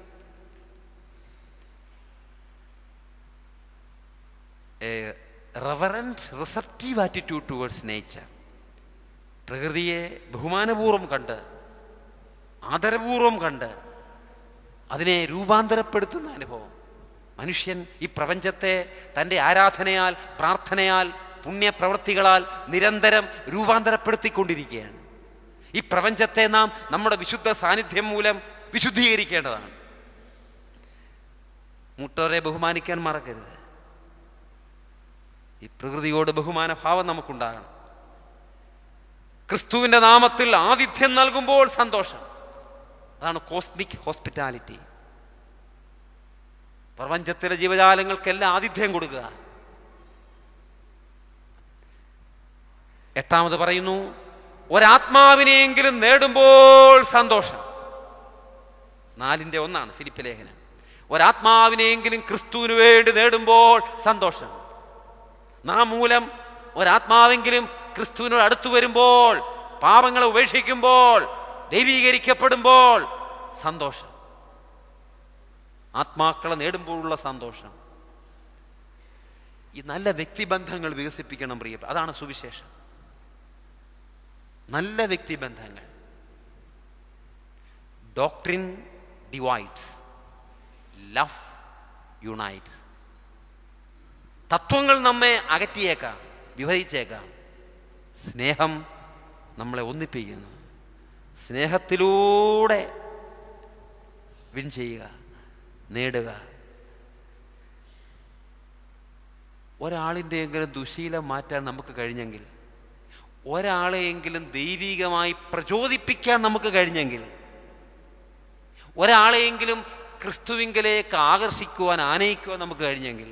reverent receptive attitude towards nature പ്രകൃതിയെ ബഹുമാനപൂർവ്വം കണ്ട് ആദരപൂർവ്വം കണ്ട് അതിനെ രൂപാന്തരപ്പെടുത്തുന്ന അനുഭവം മനുഷ്യൻ ഈ പ്രപഞ്ചത്തെ തൻ്റെ ആരാധനയാൽ പ്രാർത്ഥനയാൽ പുണ്യപ്രവൃത്തികളാൽ നിരന്തരം രൂപാന്തരപ്പെടുത്തിക്കൊണ്ടിരിക്കുകയാണ് ഈ പ്രപഞ്ചത്തെ നാം നമ്മുടെ വിശുദ്ധ സാന്നിധ്യം മൂലം വിശുദ്ധീകരിക്കേണ്ടതാണ് മുട്ടോരെ ബഹുമാനിക്കാൻ മറക്കരുത് ഈ പ്രകൃതിയോട് ബഹുമാന ഭാവം നമുക്കുണ്ടാകണം ക്രിസ്തുവിന്റെ നാമത്തിൽ ആതിഥ്യം നൽകുമ്പോൾ സന്തോഷം അതാണ് കോസ്മിക് ഹോസ്പിറ്റാലിറ്റി പ്രപഞ്ചത്തിലെ ജീവജാലങ്ങൾക്കെല്ലാം ആതിഥ്യം കൊടുക്കുക എട്ടാമത് പറയുന്നു ഒരാത്മാവിനെയെങ്കിലും നേടുമ്പോൾ സന്തോഷം നാലിന്റെ ഒന്നാണ് ഫിലിപ്പ് ലേഖനം ഒരാത്മാവിനെയെങ്കിലും ക്രിസ്തുവിന് വേണ്ടി നേടുമ്പോൾ സന്തോഷം നാം മൂലം ഒരാത്മാവെങ്കിലും ക്രിസ്തുവിനോട് അടുത്തു വരുമ്പോൾ പാപങ്ങളെ ഉപേക്ഷിക്കുമ്പോൾ ദൈവീകരിക്കപ്പെടുമ്പോൾ സന്തോഷം ആത്മാക്കളെ നേടുമ്പോഴുള്ള സന്തോഷം ഈ നല്ല വ്യക്തിബന്ധങ്ങൾ വികസിപ്പിക്കണം പ്രിയ അതാണ് സുവിശേഷം നല്ല വ്യക്തിബന്ധങ്ങൾ ഡോക്ട്രിൻ ഡിവൈഡ്സ് ലവ് യുണൈറ്റ്സ് തത്വങ്ങൾ നമ്മെ അകറ്റിയേക്കാം വിഭജിച്ചേക്കാം സ്നേഹം നമ്മളെ ഒന്നിപ്പിക്കുന്നു സ്നേഹത്തിലൂടെ വിൻ ചെയ്യുക നേടുക ഒരാളിൻ്റെയെങ്കിലും ദുശീലം മാറ്റാൻ നമുക്ക് കഴിഞ്ഞെങ്കിൽ ഒരാളെയെങ്കിലും ദൈവികമായി പ്രചോദിപ്പിക്കാൻ നമുക്ക് കഴിഞ്ഞെങ്കിൽ ഒരാളെയെങ്കിലും ക്രിസ്തുവിങ്കലേക്ക് ആകർഷിക്കുവാൻ ആനയിക്കുവാൻ നമുക്ക് കഴിഞ്ഞെങ്കിൽ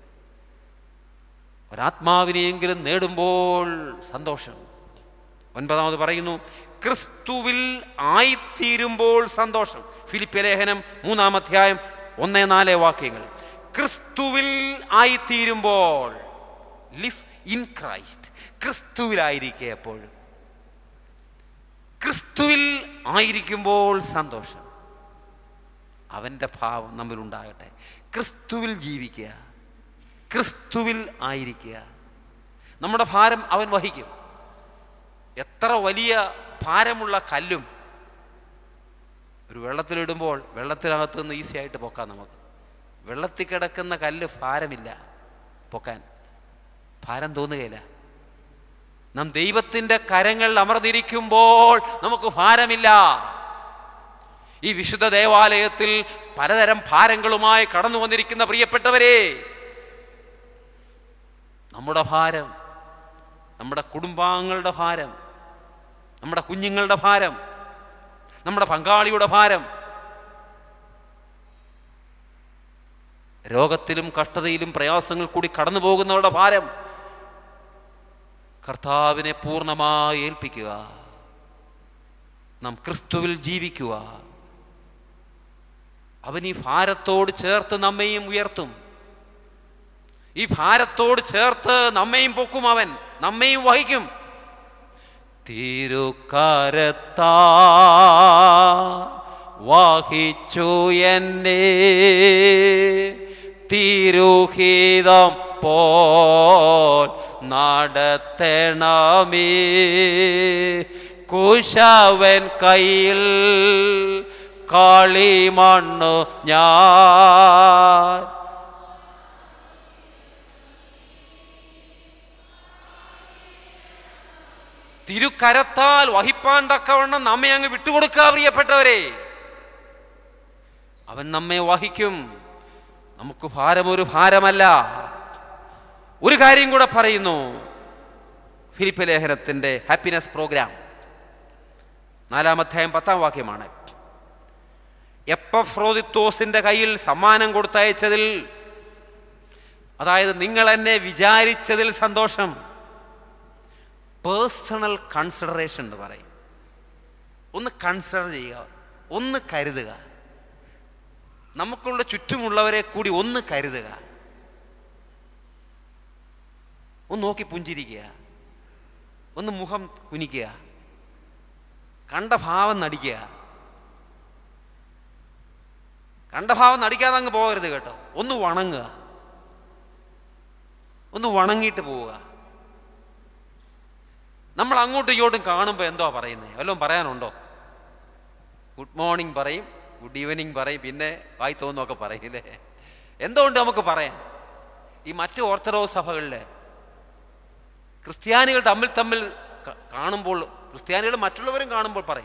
ഒരാത്മാവിനെയെങ്കിലും നേടുമ്പോൾ സന്തോഷം ഒൻപതാമത് പറയുന്നു ക്രിസ്തുവിൽ ആയിത്തീരുമ്പോൾ സന്തോഷം ഫിലിപ്പ് ലേഖനം മൂന്നാം അധ്യായം ഒന്നേ നാല് വാക്യങ്ങൾ ക്രിസ്തുവിൽ ആയിത്തീരുമ്പോൾ ലിവ് ഇൻ ക്രൈസ്റ്റ് ക്രിസ്തുവിലായിരിക്കെ എപ്പോഴും ക്രിസ്തുവിൽ ആയിരിക്കുമ്പോൾ സന്തോഷം അവൻ്റെ ഭാവം നമ്മിലുണ്ടാകട്ടെ ക്രിസ്തുവിൽ ജീവിക്കുക ക്രിസ്തുവിൽ ആയിരിക്കുക നമ്മുടെ ഭാരം അവൻ വഹിക്കും എത്ര വലിയ ഭാരമുള്ള കല്ലും ഒരു വെള്ളത്തിലിടുമ്പോൾ വെള്ളത്തിനകത്ത് നിന്ന് ഈസി ആയിട്ട് പൊക്കാം നമുക്ക് വെള്ളത്തിൽ കിടക്കുന്ന കല്ല് ഭാരമില്ല പൊക്കാൻ ഭാരം തോന്നുകയില്ല നാം ദൈവത്തിൻ്റെ കരങ്ങൾ അമർന്നിരിക്കുമ്പോൾ നമുക്ക് ഭാരമില്ല ഈ വിശുദ്ധ ദേവാലയത്തിൽ പലതരം ഭാരങ്ങളുമായി കടന്നു വന്നിരിക്കുന്ന പ്രിയപ്പെട്ടവരെ നമ്മുടെ ഭാരം നമ്മുടെ കുടുംബാംഗങ്ങളുടെ ഭാരം നമ്മുടെ കുഞ്ഞുങ്ങളുടെ ഭാരം നമ്മുടെ പങ്കാളിയുടെ ഭാരം രോഗത്തിലും കഷ്ടതയിലും പ്രയാസങ്ങൾ കൂടി കടന്നു പോകുന്നവരുടെ ഭാരം കർത്താവിനെ പൂർണ്ണമായി ഏൽപ്പിക്കുക നാം ക്രിസ്തുവിൽ ജീവിക്കുക അവൻ ഈ ഭാരത്തോട് ചേർത്ത് നമ്മെയും ഉയർത്തും ഈ ഭാരത്തോട് ചേർത്ത് നമ്മെയും പൊക്കും അവൻ നമ്മെയും വഹിക്കും തിരുക്കരത്താ വഹിച്ചു എന്നെ തിരുഹിതം പോൽ നടത്തണമേ കുശവൻ കയ്യിൽ കളിമണ്ണു ഞാൻ തിരുക്കരത്താൽ വഹിപ്പാൻ തക്കവണ്ണം നമ്മെ അങ്ങ് വിട്ടുകൊടുക്കുക പ്രിയപ്പെട്ടവരെ അവൻ നമ്മെ വഹിക്കും നമുക്ക് ഭാരം ഒരു ഭാരമല്ല ഒരു കാര്യം കൂടെ പറയുന്നു ഫിലിപ്പ് ലേഖനത്തിന്റെ ഹാപ്പിനെസ് പ്രോഗ്രാം നാലാം അധ്യായം പത്താം വാക്യമാണ് എപ്പഫ്രോദിത്തോസിന്റെ കയ്യിൽ സമ്മാനം കൊടുത്തയച്ചതിൽ അതായത് നിങ്ങൾ എന്നെ വിചാരിച്ചതിൽ സന്തോഷം പേഴ്സണൽ കൺസിഡറേഷൻ എന്ന് പറയും ഒന്ന് കൺസിഡർ ചെയ്യുക ഒന്ന് കരുതുക നമുക്കുള്ള ചുറ്റുമുള്ളവരെ കൂടി ഒന്ന് കരുതുക ഒന്ന് നോക്കി പുഞ്ചിരിക്കുക ഒന്ന് മുഖം കുനിക്കുക കണ്ട ഭാവം നടിക്കുക കണ്ട ഭാവം നടിക്കാതെ അങ്ങ് പോകരുത് കേട്ടോ ഒന്ന് വണങ്ങുക ഒന്ന് വണങ്ങിയിട്ട് പോവുക നമ്മൾ അങ്ങോട്ടും ഇങ്ങോട്ടും കാണുമ്പോൾ എന്തോ പറയുന്നത് വല്ലതും പറയാനുണ്ടോ ഗുഡ് മോർണിംഗ് പറയും ഗുഡ് ഈവനിങ് പറയും പിന്നെ വായി തോന്നുമൊക്കെ പറയും ഇല്ലേ എന്തുകൊണ്ട് നമുക്ക് പറയാം ഈ മറ്റു ഓർത്തഡോക്സ് സഭകളിലെ ക്രിസ്ത്യാനികൾ തമ്മിൽ തമ്മിൽ ക- കാണുമ്പോൾ ക്രിസ്ത്യാനികൾ മറ്റുള്ളവരും കാണുമ്പോൾ പറയും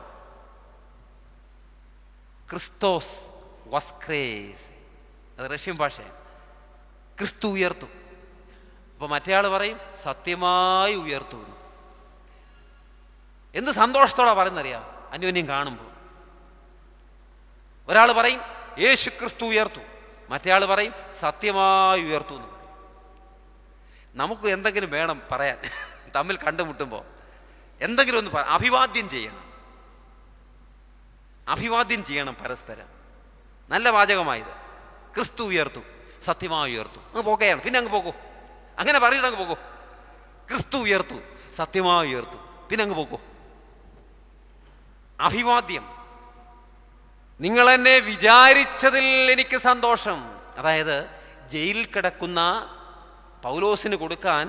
ക്രിസ്തോസ് വസ്ക്രേസ് അത് റഷ്യൻ ഭാഷയാണ് ക്രിസ്തു ഉയർത്തു അപ്പൊ മറ്റേയാൾ പറയും സത്യമായി ഉയർത്തു എന്ന്. എന്ത് സന്തോഷത്തോടെ പറയുന്നറിയാം അന്യോന്യം കാണുമ്പോൾ ഒരാൾ പറയും യേശു ക്രിസ്തു ഉയർത്തു മറ്റേയാൾ പറയും സത്യമായി ഉയർത്തു എന്ന് പറയും നമുക്ക് എന്തെങ്കിലും വേണം പറയാൻ തമ്മിൽ കണ്ടുമുട്ടുമ്പോൾ എന്തെങ്കിലും ഒന്ന് പറ- അഭിവാദ്യം ചെയ്യണം അഭിവാദ്യം ചെയ്യണം പരസ്പരം നല്ല വാചകമായത് ക്രിസ്തു ഉയർത്തു സത്യമായി ഉയർത്തു അങ്ങ് പോകയാണ് പിന്നെ അങ്ങ് പോകൂ അങ്ങനെ പറഞ്ഞിട്ട് അങ്ങ് പോകൂ ക്രിസ്തു ഉയർത്തു സത്യമായി ഉയർത്തു പിന്നെ അങ്ങ് പോകൂ അഭിവാദ്യം നിങ്ങൾ എന്നെ വിചാരിച്ചതിൽ എനിക്ക് സന്തോഷം അതായത് ജയിലിൽ കിടക്കുന്ന പൗലോസിന് കൊടുക്കാൻ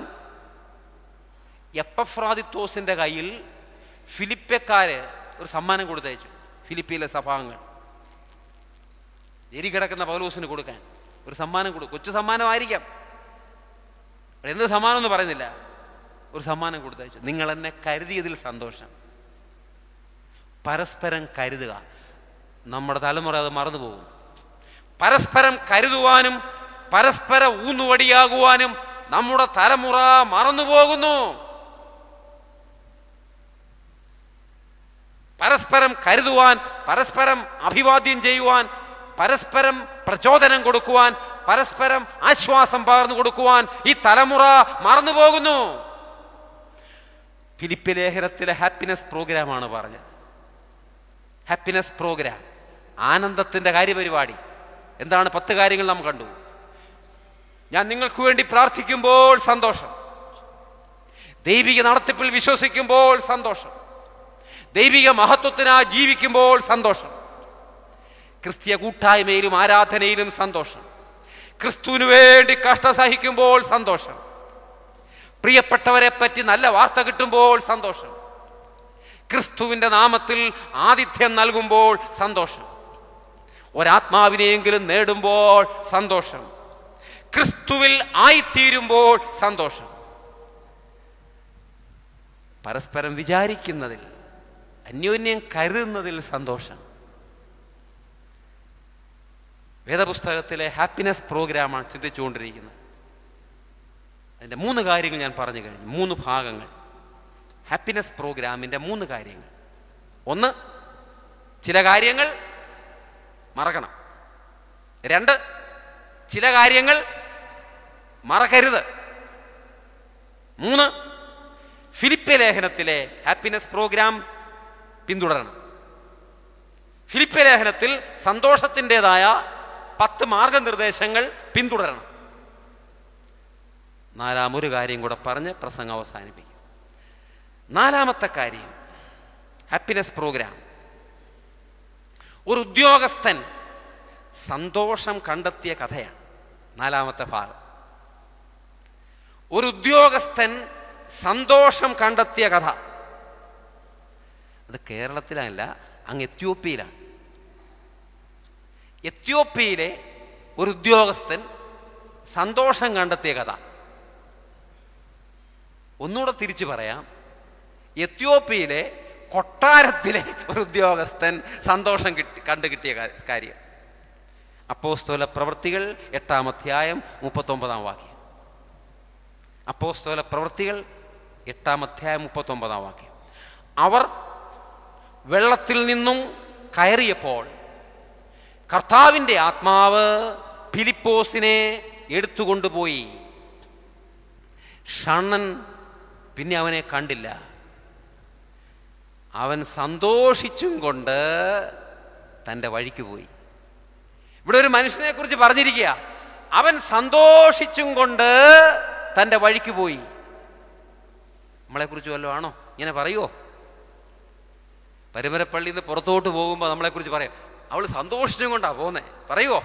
എപ്പഫ്രാദിത്തോസിന്റെ കയ്യിൽ ഫിലിപ്പക്കാര് ഒരു സമ്മാനം കൊടുത്തയച്ചു ഫിലിപ്പിയിലെ സഭാംഗങ്ങൾ ജയിലിൽ കിടക്കുന്ന പൗലോസിന് കൊടുക്കാൻ ഒരു സമ്മാനം കൊടുക്കും കൊച്ചു സമ്മാനമായിരിക്കാം അവിടെ എന്ത് സമ്മാനം എന്ന് പറയുന്നില്ല ഒരു സമ്മാനം കൊടുത്തയച്ചു നിങ്ങൾ എന്നെ കരുതിയതിൽ സന്തോഷം പരസ്പരം കരുതുക നമ്മുടെ തലമുറ അത് മറന്നു പോകും പരസ്പരം കരുതുവാനും പരസ്പര ഊന്നുവടിയാകുവാനും നമ്മുടെ തലമുറ മറന്നു പോകുന്നു പരസ്പരം കരുതുവാൻ പരസ്പരം അഭിവാദ്യം ചെയ്യുവാൻ പരസ്പരം പ്രചോദനം കൊടുക്കുവാൻ പരസ്പരം ആശ്വാസം പകർന്നു കൊടുക്കുവാൻ ഈ തലമുറ മറന്നു പോകുന്നു ഫിലിപ്പ് ലേഖനത്തിലെ ഹാപ്പിനെസ് പ്രോഗ്രാമാണ് പറഞ്ഞത് ഹാപ്പിനെസ് പ്രോഗ്രാം ആനന്ദത്തിന്റെ കാര്യപരിപാടി എന്താണ് പത്ത് കാര്യങ്ങൾ നാം കണ്ടു ഞാൻ നിങ്ങൾക്ക് വേണ്ടി പ്രാർത്ഥിക്കുമ്പോൾ സന്തോഷം ദൈവിക നടത്തിപ്പിൽ വിശ്വസിക്കുമ്പോൾ സന്തോഷം ദൈവിക മഹത്വത്തിനായി ജീവിക്കുമ്പോൾ സന്തോഷം ക്രിസ്തീയ കൂട്ടായ്മയിലും ആരാധനയിലും സന്തോഷം ക്രിസ്തുവിനു വേണ്ടി കഷ്ട സഹിക്കുമ്പോൾ സന്തോഷം പ്രിയപ്പെട്ടവരെ പറ്റി നല്ല വാർത്ത കിട്ടുമ്പോൾ സന്തോഷം ക്രിസ്തുവിന്റെ നാമത്തിൽ ആതിഥ്യം നൽകുമ്പോൾ സന്തോഷം ഒരാത്മാവിനെയെങ്കിലും നേടുമ്പോൾ സന്തോഷം ക്രിസ്തുവിൽ ആയിത്തീരുമ്പോൾ സന്തോഷം പരസ്പരം വിചാരിക്കുന്നതിൽ അന്യോന്യം കരുതുന്നതിൽ സന്തോഷം വേദപുസ്തകത്തിലെ ഹാപ്പിനെസ് പ്രോഗ്രാമാണ് ചിന്തിച്ചുകൊണ്ടിരിക്കുന്നത് അതിൻ്റെ മൂന്ന് കാര്യങ്ങൾ ഞാൻ പറഞ്ഞു കഴിഞ്ഞു മൂന്ന് ഭാഗങ്ങൾ ഹാപ്പിനെസ് പ്രോഗ്രാമിൻ്റെ മൂന്ന് കാര്യങ്ങൾ ഒന്ന് ചില കാര്യങ്ങൾ മറക്കണം രണ്ട് ചില കാര്യങ്ങൾ മറക്കരുത് മൂന്ന് ഫിലിപ്പെ ലേഖനത്തിലെ ഹാപ്പിനെസ് പ്രോഗ്രാം പിന്തുടരണം ഫിലിപ്പെ ലേഖനത്തിൽ സന്തോഷത്തിൻ്റെതായ പത്ത് മാർഗനിർദ്ദേശങ്ങൾ പിന്തുടരണം നാലാം ഒരു കാര്യം കൂടെ പറഞ്ഞ് പ്രസംഗം അവസാനിപ്പിക്കും നാലാമത്തെ കാര്യം ഹാപ്പിനെസ് പ്രോഗ്രാം ഒരു ഉദ്യോഗസ്ഥൻ സന്തോഷം കണ്ടെത്തിയ കഥയാണ് നാലാമത്തെ ഭാഗം ഒരു ഉദ്യോഗസ്ഥൻ സന്തോഷം കണ്ടെത്തിയ കഥ അത് കേരളത്തിലല്ല അങ്ങ് എത്യോപ്യയിലാണ് എത്യോപ്യയിലെ ഒരു ഉദ്യോഗസ്ഥൻ സന്തോഷം കണ്ടെത്തിയ കഥ ഒന്നുകൂടെ തിരിച്ചു പറയാം എത്യോപ്യയിലെ കൊട്ടാരത്തിലെ ഒരു ഉദ്യോഗസ്ഥൻ സന്തോഷം കിട്ടി കണ്ടു കിട്ടിയ കാ- കാര്യം അപ്പോസ്തോല പ്രവൃത്തികൾ എട്ടാം അധ്യായം മുപ്പത്തൊമ്പതാം വാക്യം അപ്പോസ്തോല പ്രവൃത്തികൾ എട്ടാം അധ്യായം മുപ്പത്തൊമ്പതാം വാക്യം അവർ വെള്ളത്തിൽ നിന്നും കയറിയപ്പോൾ കർത്താവിൻ്റെ ആത്മാവ് ഫിലിപ്പോസിനെ എടുത്തുകൊണ്ടുപോയി ഷണ്ണൻ പിന്നെ അവനെ കണ്ടില്ല അവൻ സന്തോഷിച്ചും കൊണ്ട് തൻ്റെ വഴിക്ക് പോയി ഇവിടെ ഒരു മനുഷ്യനെ കുറിച്ച് പറഞ്ഞിരിക്കുക അവൻ സന്തോഷിച്ചും കൊണ്ട് തൻ്റെ വഴിക്ക് പോയി നമ്മളെക്കുറിച്ച് വല്ലതും ആണോ ഇങ്ങനെ പറയുമോ പരുമരപ്പള്ളിയിൽ നിന്ന് പുറത്തോട്ട് പോകുമ്പോൾ നമ്മളെക്കുറിച്ച് പറയാം അവൾ സന്തോഷിച്ചും കൊണ്ടാ പോകുന്നേ പറയുമോ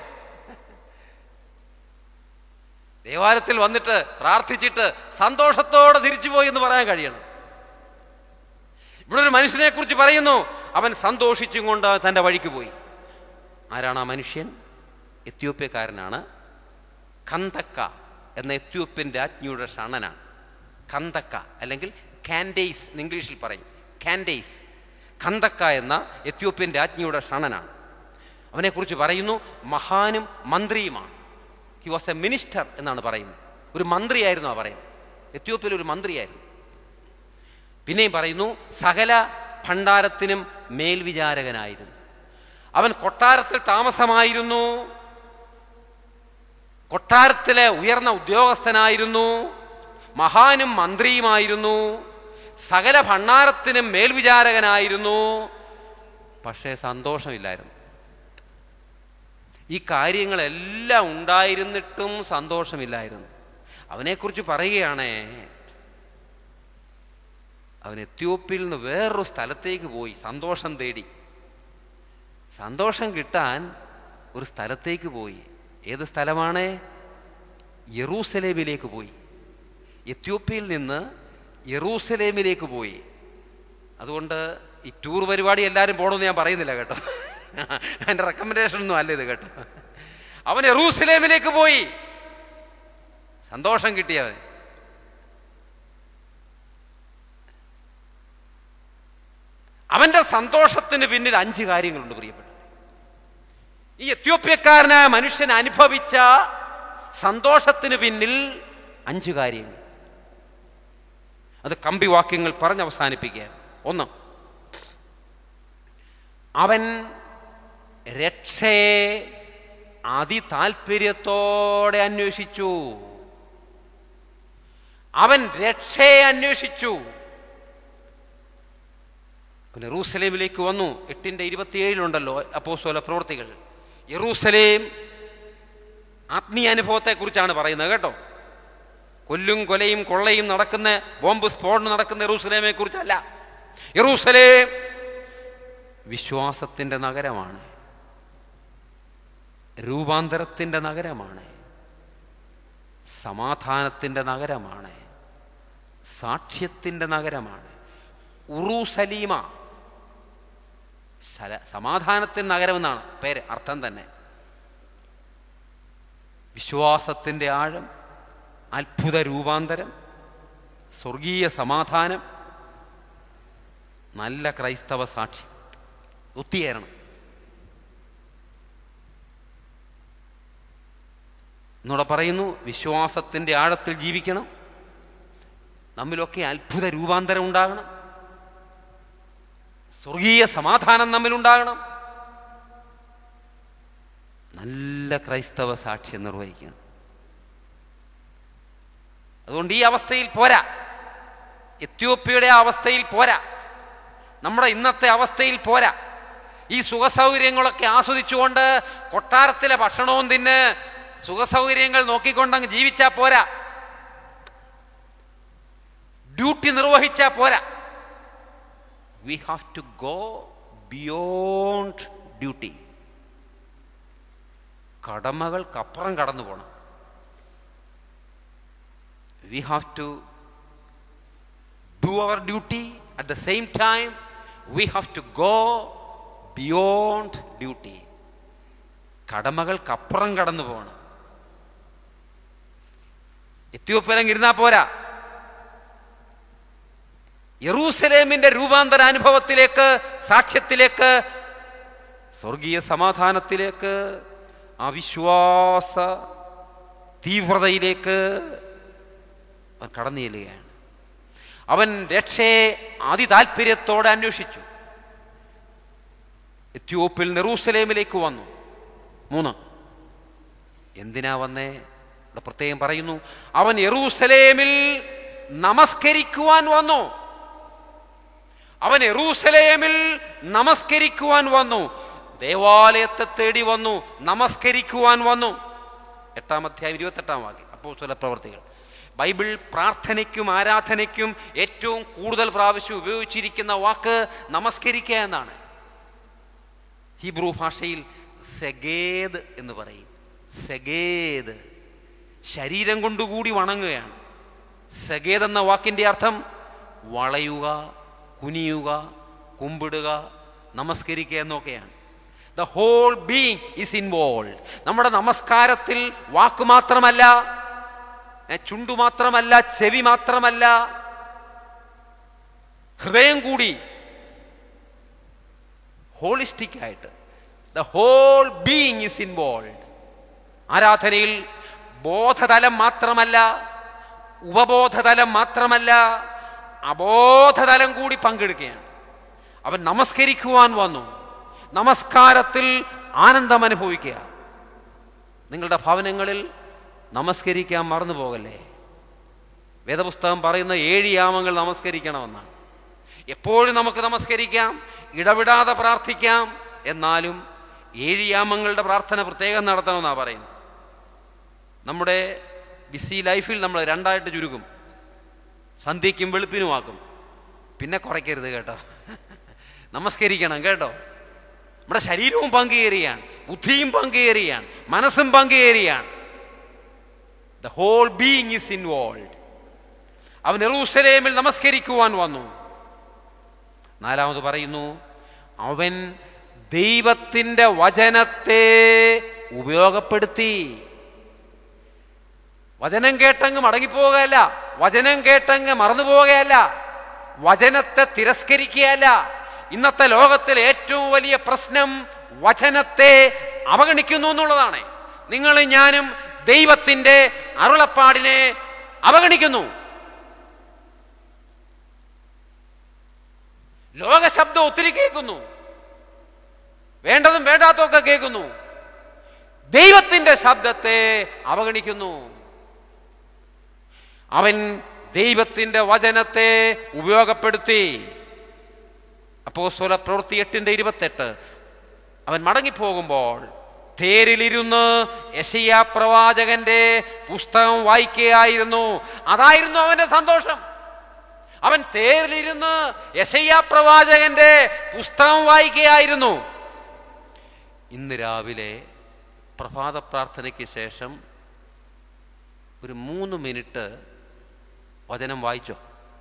ദേവാലയത്തിൽ വന്നിട്ട് പ്രാർത്ഥിച്ചിട്ട് സന്തോഷത്തോടെ തിരിച്ചു പോയി എന്ന് പറയാൻ കഴിയണം ഇവിടെ ഒരു മനുഷ്യനെ കുറിച്ച് പറയുന്നു അവൻ സന്തോഷിച്ചും കൊണ്ട് തൻ്റെ വഴിക്ക് പോയി ആരാണ് ആ മനുഷ്യൻ എത്യോപ്യക്കാരനാണ് കന്തക്ക എന്ന എത്യോപ്യൻ രാജ്ഞിയുടെ ഷണനാണ് കന്തക്ക അല്ലെങ്കിൽ കാൻഡേയ്സ് എന്ന് ഇംഗ്ലീഷിൽ പറയും കാൻഡേയ്സ് കന്തക്ക എന്ന എത്യോപ്യൻ രാജ്ഞിയുടെ ഷണനാണ് അവനെക്കുറിച്ച് പറയുന്നു മഹാനും മന്ത്രിയുമാണ് ഹി വാസ് എ മിനിസ്റ്റർ എന്നാണ് പറയുന്നത് ഒരു മന്ത്രിയായിരുന്നു ആ പറയുന്നത് എത്യോപ്യയിൽ ഒരു മന്ത്രിയായിരുന്നു പിന്നെയും പറയുന്നു സകല ഭണ്ഡാരത്തിനും മേൽവിചാരകനായിരുന്നു അവൻ കൊട്ടാരത്തിൽ താമസമായിരുന്നു കൊട്ടാരത്തിലെ ഉയർന്ന ഉദ്യോഗസ്ഥനായിരുന്നു മഹാനും മന്ത്രിയുമായിരുന്നു സകല ഭണ്ണാരത്തിനും മേൽവിചാരകനായിരുന്നു പക്ഷേ സന്തോഷമില്ലായിരുന്നു ഈ കാര്യങ്ങളെല്ലാം ഉണ്ടായിരുന്നിട്ടും സന്തോഷമില്ലായിരുന്നു അവനെക്കുറിച്ച് പറയുകയാണേ അവൻ എത്യോപ്യയിൽ നിന്ന് വേറൊരു സ്ഥലത്തേക്ക് പോയി സന്തോഷം തേടി സന്തോഷം കിട്ടാൻ ഒരു സ്ഥലത്തേക്ക് പോയി ഏത് സ്ഥലമാണ് യെറൂസലേമിലേക്ക് പോയി എത്യോപ്യയിൽ നിന്ന് യെറൂസലേമിലേക്ക് പോയി അതുകൊണ്ട് ഈ ടൂർ പരിപാടി എല്ലാവരും പോകണമെന്ന് ഞാൻ പറയുന്നില്ല കേട്ടോ എൻ്റെ റെക്കമെൻഡേഷൻ ഒന്നും അല്ല ഇത് കേട്ടോ അവൻ യെറൂസലേമിലേക്ക് പോയി സന്തോഷം കിട്ടിയവൻ അവന്റെ സന്തോഷത്തിന് പിന്നിൽ അഞ്ച് കാര്യങ്ങളുണ്ട് പ്രിയപ്പെട്ട ഈ എത്യോപ്യക്കാരനായ മനുഷ്യൻ അനുഭവിച്ച സന്തോഷത്തിന് പിന്നിൽ അഞ്ച് കാര്യങ്ങൾ അത് കമ്പി വാക്യങ്ങൾ പറഞ്ഞ് അവസാനിപ്പിക്കുക ഒന്ന് അവൻ രക്ഷയെ അതിതാൽപര്യത്തോടെ അന്വേഷിച്ചു അവൻ രക്ഷയെ അന്വേഷിച്ചു പിന്നെ യെറൂസലേമിലേക്ക് വന്നു എട്ടിന്റെ ഇരുപത്തിയേഴിലുണ്ടല്ലോ അപ്പോസ്തല പ്രവൃത്തികൾ യെറൂസലേം ആത്മീയ അനുഭവത്തെക്കുറിച്ചാണ് പറയുന്നത് കേട്ടോ കൊല്ലും കൊലയും കൊള്ളയും നടക്കുന്ന ബോംബ് സ്ഫോടനം നടക്കുന്ന യെറൂസലേമെ കുറിച്ചല്ല യെറൂസലേം വിശ്വാസത്തിൻ്റെ നഗരമാണ് രൂപാന്തരത്തിൻ്റെ നഗരമാണ് സമാധാനത്തിൻ്റെ നഗരമാണ് സാക്ഷ്യത്തിൻ്റെ നഗരമാണ് ഉറൂസലീമ സല സമാധാനത്തിൻ്റെ നഗരമെന്നാണ് പേര് അർത്ഥം തന്നെ വിശ്വാസത്തിൻ്റെ ആഴം അത്ഭുത രൂപാന്തരം സ്വർഗീയ സമാധാനം നല്ല ക്രൈസ്തവ സാക്ഷ്യം ഒത്തുചേരണം എന്നോടെ പറയുന്നു വിശ്വാസത്തിൻ്റെ ആഴത്തിൽ ജീവിക്കണം നമ്മിലൊക്കെ അത്ഭുത രൂപാന്തരം ഉണ്ടാകണം സ്വർഗീയ സമാധാനം നമ്മിലുണ്ടാകണം നല്ല ക്രൈസ്തവ സാക്ഷ്യം നിർവഹിക്കണം അതുകൊണ്ട് ഈ അവസ്ഥയിൽ പോരാ എത്യോപ്യയുടെ ആ അവസ്ഥയിൽ പോരാ നമ്മുടെ ഇന്നത്തെ അവസ്ഥയിൽ പോരാ ഈ സുഖസൗകര്യങ്ങളൊക്കെ ആസ്വദിച്ചുകൊണ്ട് കൊട്ടാരത്തിലെ ഭക്ഷണവും തിന്ന് സുഖസൗകര്യങ്ങൾ നോക്കിക്കൊണ്ടങ്ങ് ജീവിച്ചാ പോരാ ഡ്യൂട്ടി നിർവഹിച്ചാ പോരാ we have to go beyond duty കടമകൾക്കപ്പുറം കടന്നു പോകണം we have to do our duty at the same time we have to go beyond duty കടമകൾക്കപ്പുറം കടന്നു പോകണം എത്യോപ്യയിലും ഇരുന്നാ പോരാ യെറൂസലേമിന്റെ രൂപാന്തര അനുഭവത്തിലേക്ക് സാക്ഷ്യത്തിലേക്ക് സ്വർഗീയ സമാധാനത്തിലേക്ക് ആ വിശ്വാസ തീവ്രതയിലേക്ക് അവൻ കടന്നു ചെല്ലുകയാണ് അവൻ രക്ഷയെ അതിതാൽപര്യത്തോടെ അന്വേഷിച്ചു എത്യോപ്യയിൽ നെറൂസലേമിലേക്ക് വന്നു മൂന്ന് എന്തിനാ വന്നേ ഇവിടെ പ്രത്യേകം പറയുന്നു അവൻ യെറൂസലേമിൽ നമസ്കരിക്കുവാൻ വന്നു അവൻ യെറൂസലേമിൽ നമസ്കരിക്കുവാൻ വന്നു ദേവാലയത്തെ തേടി വന്നു നമസ്കരിക്കുവാൻ വന്നു എട്ടാം അധ്യായം ഇരുപത്തെട്ടാം വാക്യം അപ്പോൾ ചില പ്രവർത്തികൾ ബൈബിൾ പ്രാർത്ഥനയ്ക്കും ആരാധനയ്ക്കും ഏറ്റവും കൂടുതൽ പ്രാവശ്യം ഉപയോഗിച്ചിരിക്കുന്ന വാക്ക് നമസ്കരിക്കുക എന്നാണ് ഹീബ്രു ഭാഷയിൽ സെഗേദ് എന്ന് പറയും സെഗേദ് ശരീരം കൊണ്ടുകൂടി വണങ്ങുകയാണ് സെഗേദ് എന്ന വാക്കിൻ്റെ അർത്ഥം വളയുക കുനിയുക കുമ്പിടുക നമസ്കരിക്കുക എന്നൊക്കെയാണ് the whole being is involve നമ്മുടെ നമസ്കാരത്തിൽ വാക്ക് മാത്രമല്ല ഏ, ചുണ്ടു മാത്രമല്ല ചെവി മാത്രമല്ല ഹൃദയം കൂടി ഹോളിസ്റ്റിക് ആയിട്ട് the whole being is involve ആരാധനയിൽ ബോധതലം മാത്രമല്ല ഉപബോധതലം മാത്രമല്ല അബോധതലം കൂടി പങ്കെടുക്കുകയാണ് അവൻ നമസ്കരിക്കുവാൻ വന്നു നമസ്കാരത്തിൽ ആനന്ദം അനുഭവിക്കുക നിങ്ങളുടെ ഭവനങ്ങളിൽ നമസ്കരിക്കാൻ മറന്നു പോകല്ലേ വേദപുസ്തകം പറയുന്ന ഏഴ് യാമങ്ങൾ നമസ്കരിക്കണമെന്നാണ് എപ്പോഴും നമുക്ക് നമസ്കരിക്കാം ഇടവിടാതെ പ്രാർത്ഥിക്കാം എന്നാലും ഏഴ് യാമങ്ങളുടെ പ്രാർത്ഥന പ്രത്യേകം നടത്തണമെന്നാണ് പറയുന്നത് നമ്മുടെ ബിസി ലൈഫിൽ നമ്മൾ രണ്ടായിട്ട് ചുരുക്കും സന്ധ്യയ്ക്കും വെളുപ്പിനുമാക്കും പിന്നെ കുറയ്ക്കരുത് കേട്ടോ നമസ്കരിക്കണം കേട്ടോ നമ്മുടെ ശരീരവും പങ്കുകേറിയാണ് ബുദ്ധിയും പങ്കുകേറിയാണ് മനസ്സും പങ്കുകേറിയാണ് the whole being is involve അവൻ എറൂസലേമിൽ നമസ്കരിക്കുവാൻ വന്നു നാലാമത് പറയുന്നു അവൻ ദൈവത്തിൻ്റെ വചനത്തെ ഉപയോഗപ്പെടുത്തി വചനം കേട്ടങ്ങ് മടങ്ങിപ്പോവുകയല്ല വചനം കേട്ടങ്ങ് മറന്നു പോവുകയല്ല വചനത്തെ തിരസ്കരിക്കുകയല്ല ഇന്നത്തെ ലോകത്തിലെ ഏറ്റവും വലിയ പ്രശ്നം വചനത്തെ അവഗണിക്കുന്നു എന്നുള്ളതാണ് നിങ്ങളും ഞാനും ദൈവത്തിന്റെ അരുളപ്പാടിനെ അവഗണിക്കുന്നു ലോകശബ്ദം ഒത്തിരി കേൾക്കുന്നു വേണ്ടതും വേണ്ടാത്തതും ഒക്കെ കേൾക്കുന്നു ദൈവത്തിന്റെ ശബ്ദത്തെ അവഗണിക്കുന്നു അവൻ ദൈവത്തിന്റെ വചനത്തെ ഉപയോഗപ്പെടുത്തി അപ്പോസ്തല പ്രവൃത്തി എട്ടിന്റെ ഇരുപത്തെട്ട് അവൻ മടങ്ങിപ്പോകുമ്പോൾ തേരിലിരുന്ന് യശയ്യ പ്രവാചകന്റെ പുസ്തകം വായിക്കുകയായിരുന്നു അതായിരുന്നു അവന്റെ സന്തോഷം അവൻ തേരിലിരുന്ന് യശയ്യ പ്രവാചകന്റെ പുസ്തകം വായിക്കുകയായിരുന്നു ഇന്ന് രാവിലെ പ്രഭാത പ്രാർത്ഥനയ്ക്ക് ശേഷം ഒരു മൂന്ന് മിനിറ്റ് വചനം വായിച്ചോ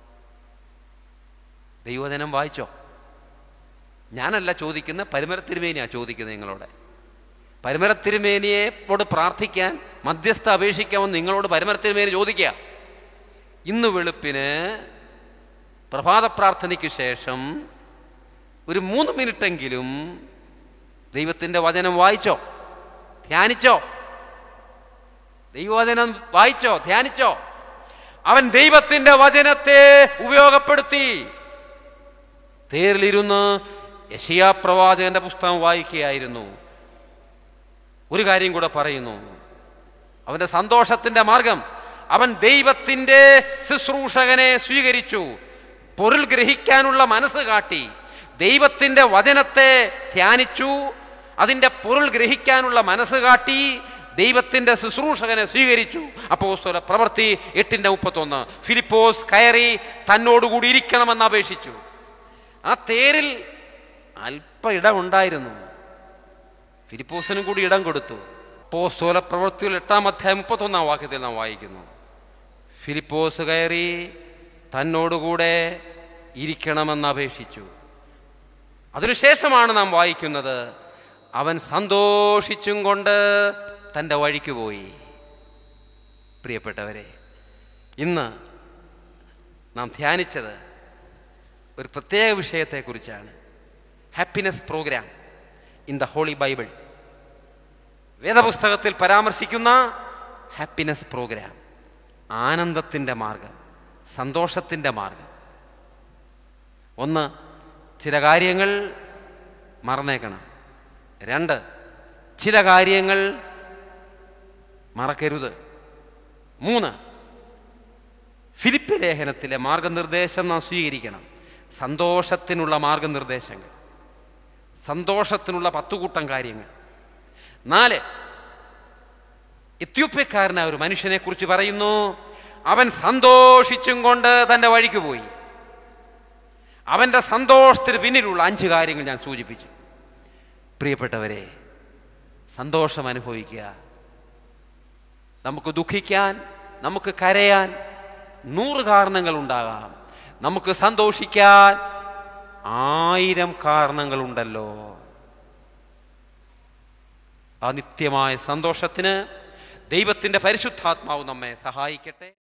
ദൈവവചനം വായിച്ചോ ഞാനല്ല ചോദിക്കുന്ന പരിമര തിരുമേനിയാ ചോദിക്കുന്നത് നിങ്ങളോട് പരിമര തിരുമേനിയോട് പ്രാർത്ഥിക്കാൻ മധ്യസ്ഥ അപേക്ഷിക്കാമെന്ന് നിങ്ങളോട് പരിമര തിരുമേനി ചോദിക്കുക ഇന്ന് വെളുപ്പിന് പ്രഭാത പ്രാർത്ഥനയ്ക്ക് ശേഷം ഒരു മൂന്ന് മിനിറ്റെങ്കിലും ദൈവത്തിൻ്റെ വചനം വായിച്ചോ ധ്യാനിച്ചോ ദൈവവചനം വായിച്ചോ ധ്യാനിച്ചോ അവൻ ദൈവത്തിന്റെ വചനത്തെ ഉപയോഗപ്പെടുത്തി തേരിലിരുന്ന് യശയാ പ്രവാചകന്റെ പുസ്തകം വായിക്കുകയായിരുന്നു ഒരു കാര്യം കൂടെ പറയുന്നു അവന്റെ സന്തോഷത്തിന്റെ മാർഗം അവൻ ദൈവത്തിന്റെ ശുശ്രൂഷകനെ സ്വീകരിച്ചു പൊരുൾ ഗ്രഹിക്കാനുള്ള മനസ്സ് കാട്ടി ദൈവത്തിന്റെ വചനത്തെ ധ്യാനിച്ചു അതിന്റെ പൊരുൾ ഗ്രഹിക്കാനുള്ള മനസ്സ് കാട്ടി ദൈവത്തിന്റെ ശുശ്രൂഷകനെ സ്വീകരിച്ചു അപ്പോസ്തല പ്രവൃത്തി എട്ടിന്റെ മുപ്പത്തൊന്ന് ഫിലിപ്പോസ് കയറി തന്നോടുകൂടി ഇരിക്കണമെന്ന് അപേക്ഷിച്ചു ആ തേരിൽ അല്പ ഇടമുണ്ടായിരുന്നു ഫിലിപ്പോസിനും കൂടി ഇടം കൊടുത്തു പോസ്തോല പ്രവൃത്തിയിൽ എട്ടാം അധ്യായം മുപ്പത്തൊന്നാം വാക്യത്തിൽ നാം വായിക്കുന്നു ഫിലിപ്പോസ് കയറി തന്നോടുകൂടെ ഇരിക്കണമെന്ന് അപേക്ഷിച്ചു അതിനുശേഷമാണ് നാം വായിക്കുന്നത് അവൻ സന്തോഷിച്ചും കൊണ്ട് തൻ്റെ വഴിക്ക് പോയി പ്രിയപ്പെട്ടവരെ ഇന്ന് നാം ധ്യാനിച്ചത് ഒരു പ്രത്യേക വിഷയത്തെക്കുറിച്ചാണ് happiness programme in the holy Bible വേദപുസ്തകത്തിൽ പരാമർശിക്കുന്ന ഹാപ്പിനെസ് പ്രോഗ്രാം ആനന്ദത്തിൻ്റെ മാർഗം സന്തോഷത്തിൻ്റെ മാർഗം ഒന്ന് ചില കാര്യങ്ങൾ മറന്നേക്കണം രണ്ട് ചില കാര്യങ്ങൾ മറക്കരുത് മൂന്ന് ഫിലിപ്പ് ലേഖനത്തിലെ മാർഗനിർദ്ദേശം നാം സ്വീകരിക്കണം സന്തോഷത്തിനുള്ള മാർഗനിർദ്ദേശങ്ങൾ സന്തോഷത്തിനുള്ള പത്തുകൂട്ടം കാര്യങ്ങൾ നാല് എത്യോപ്യക്കാരനായ ഒരു മനുഷ്യനെ കുറിച്ച് പറയുന്നു അവൻ സന്തോഷിച്ചും കൊണ്ട് തൻ്റെ വഴിക്ക് പോയി അവൻ്റെ സന്തോഷത്തിന് പിന്നിലുള്ള അഞ്ച് കാര്യങ്ങൾ ഞാൻ സൂചിപ്പിച്ചു പ്രിയപ്പെട്ടവരെ സന്തോഷം അനുഭവിക്കുക നമുക്ക് ദുഃഖിക്കാൻ നമുക്ക് കരയാൻ നൂറ് കാരണങ്ങൾ ഉണ്ടാകാം നമുക്ക് സന്തോഷിക്കാൻ ആയിരം കാരണങ്ങളുണ്ടല്ലോ ആ നിത്യമായ സന്തോഷത്തിന് ദൈവത്തിൻ്റെ പരിശുദ്ധാത്മാവ് നമ്മെ സഹായിക്കട്ടെ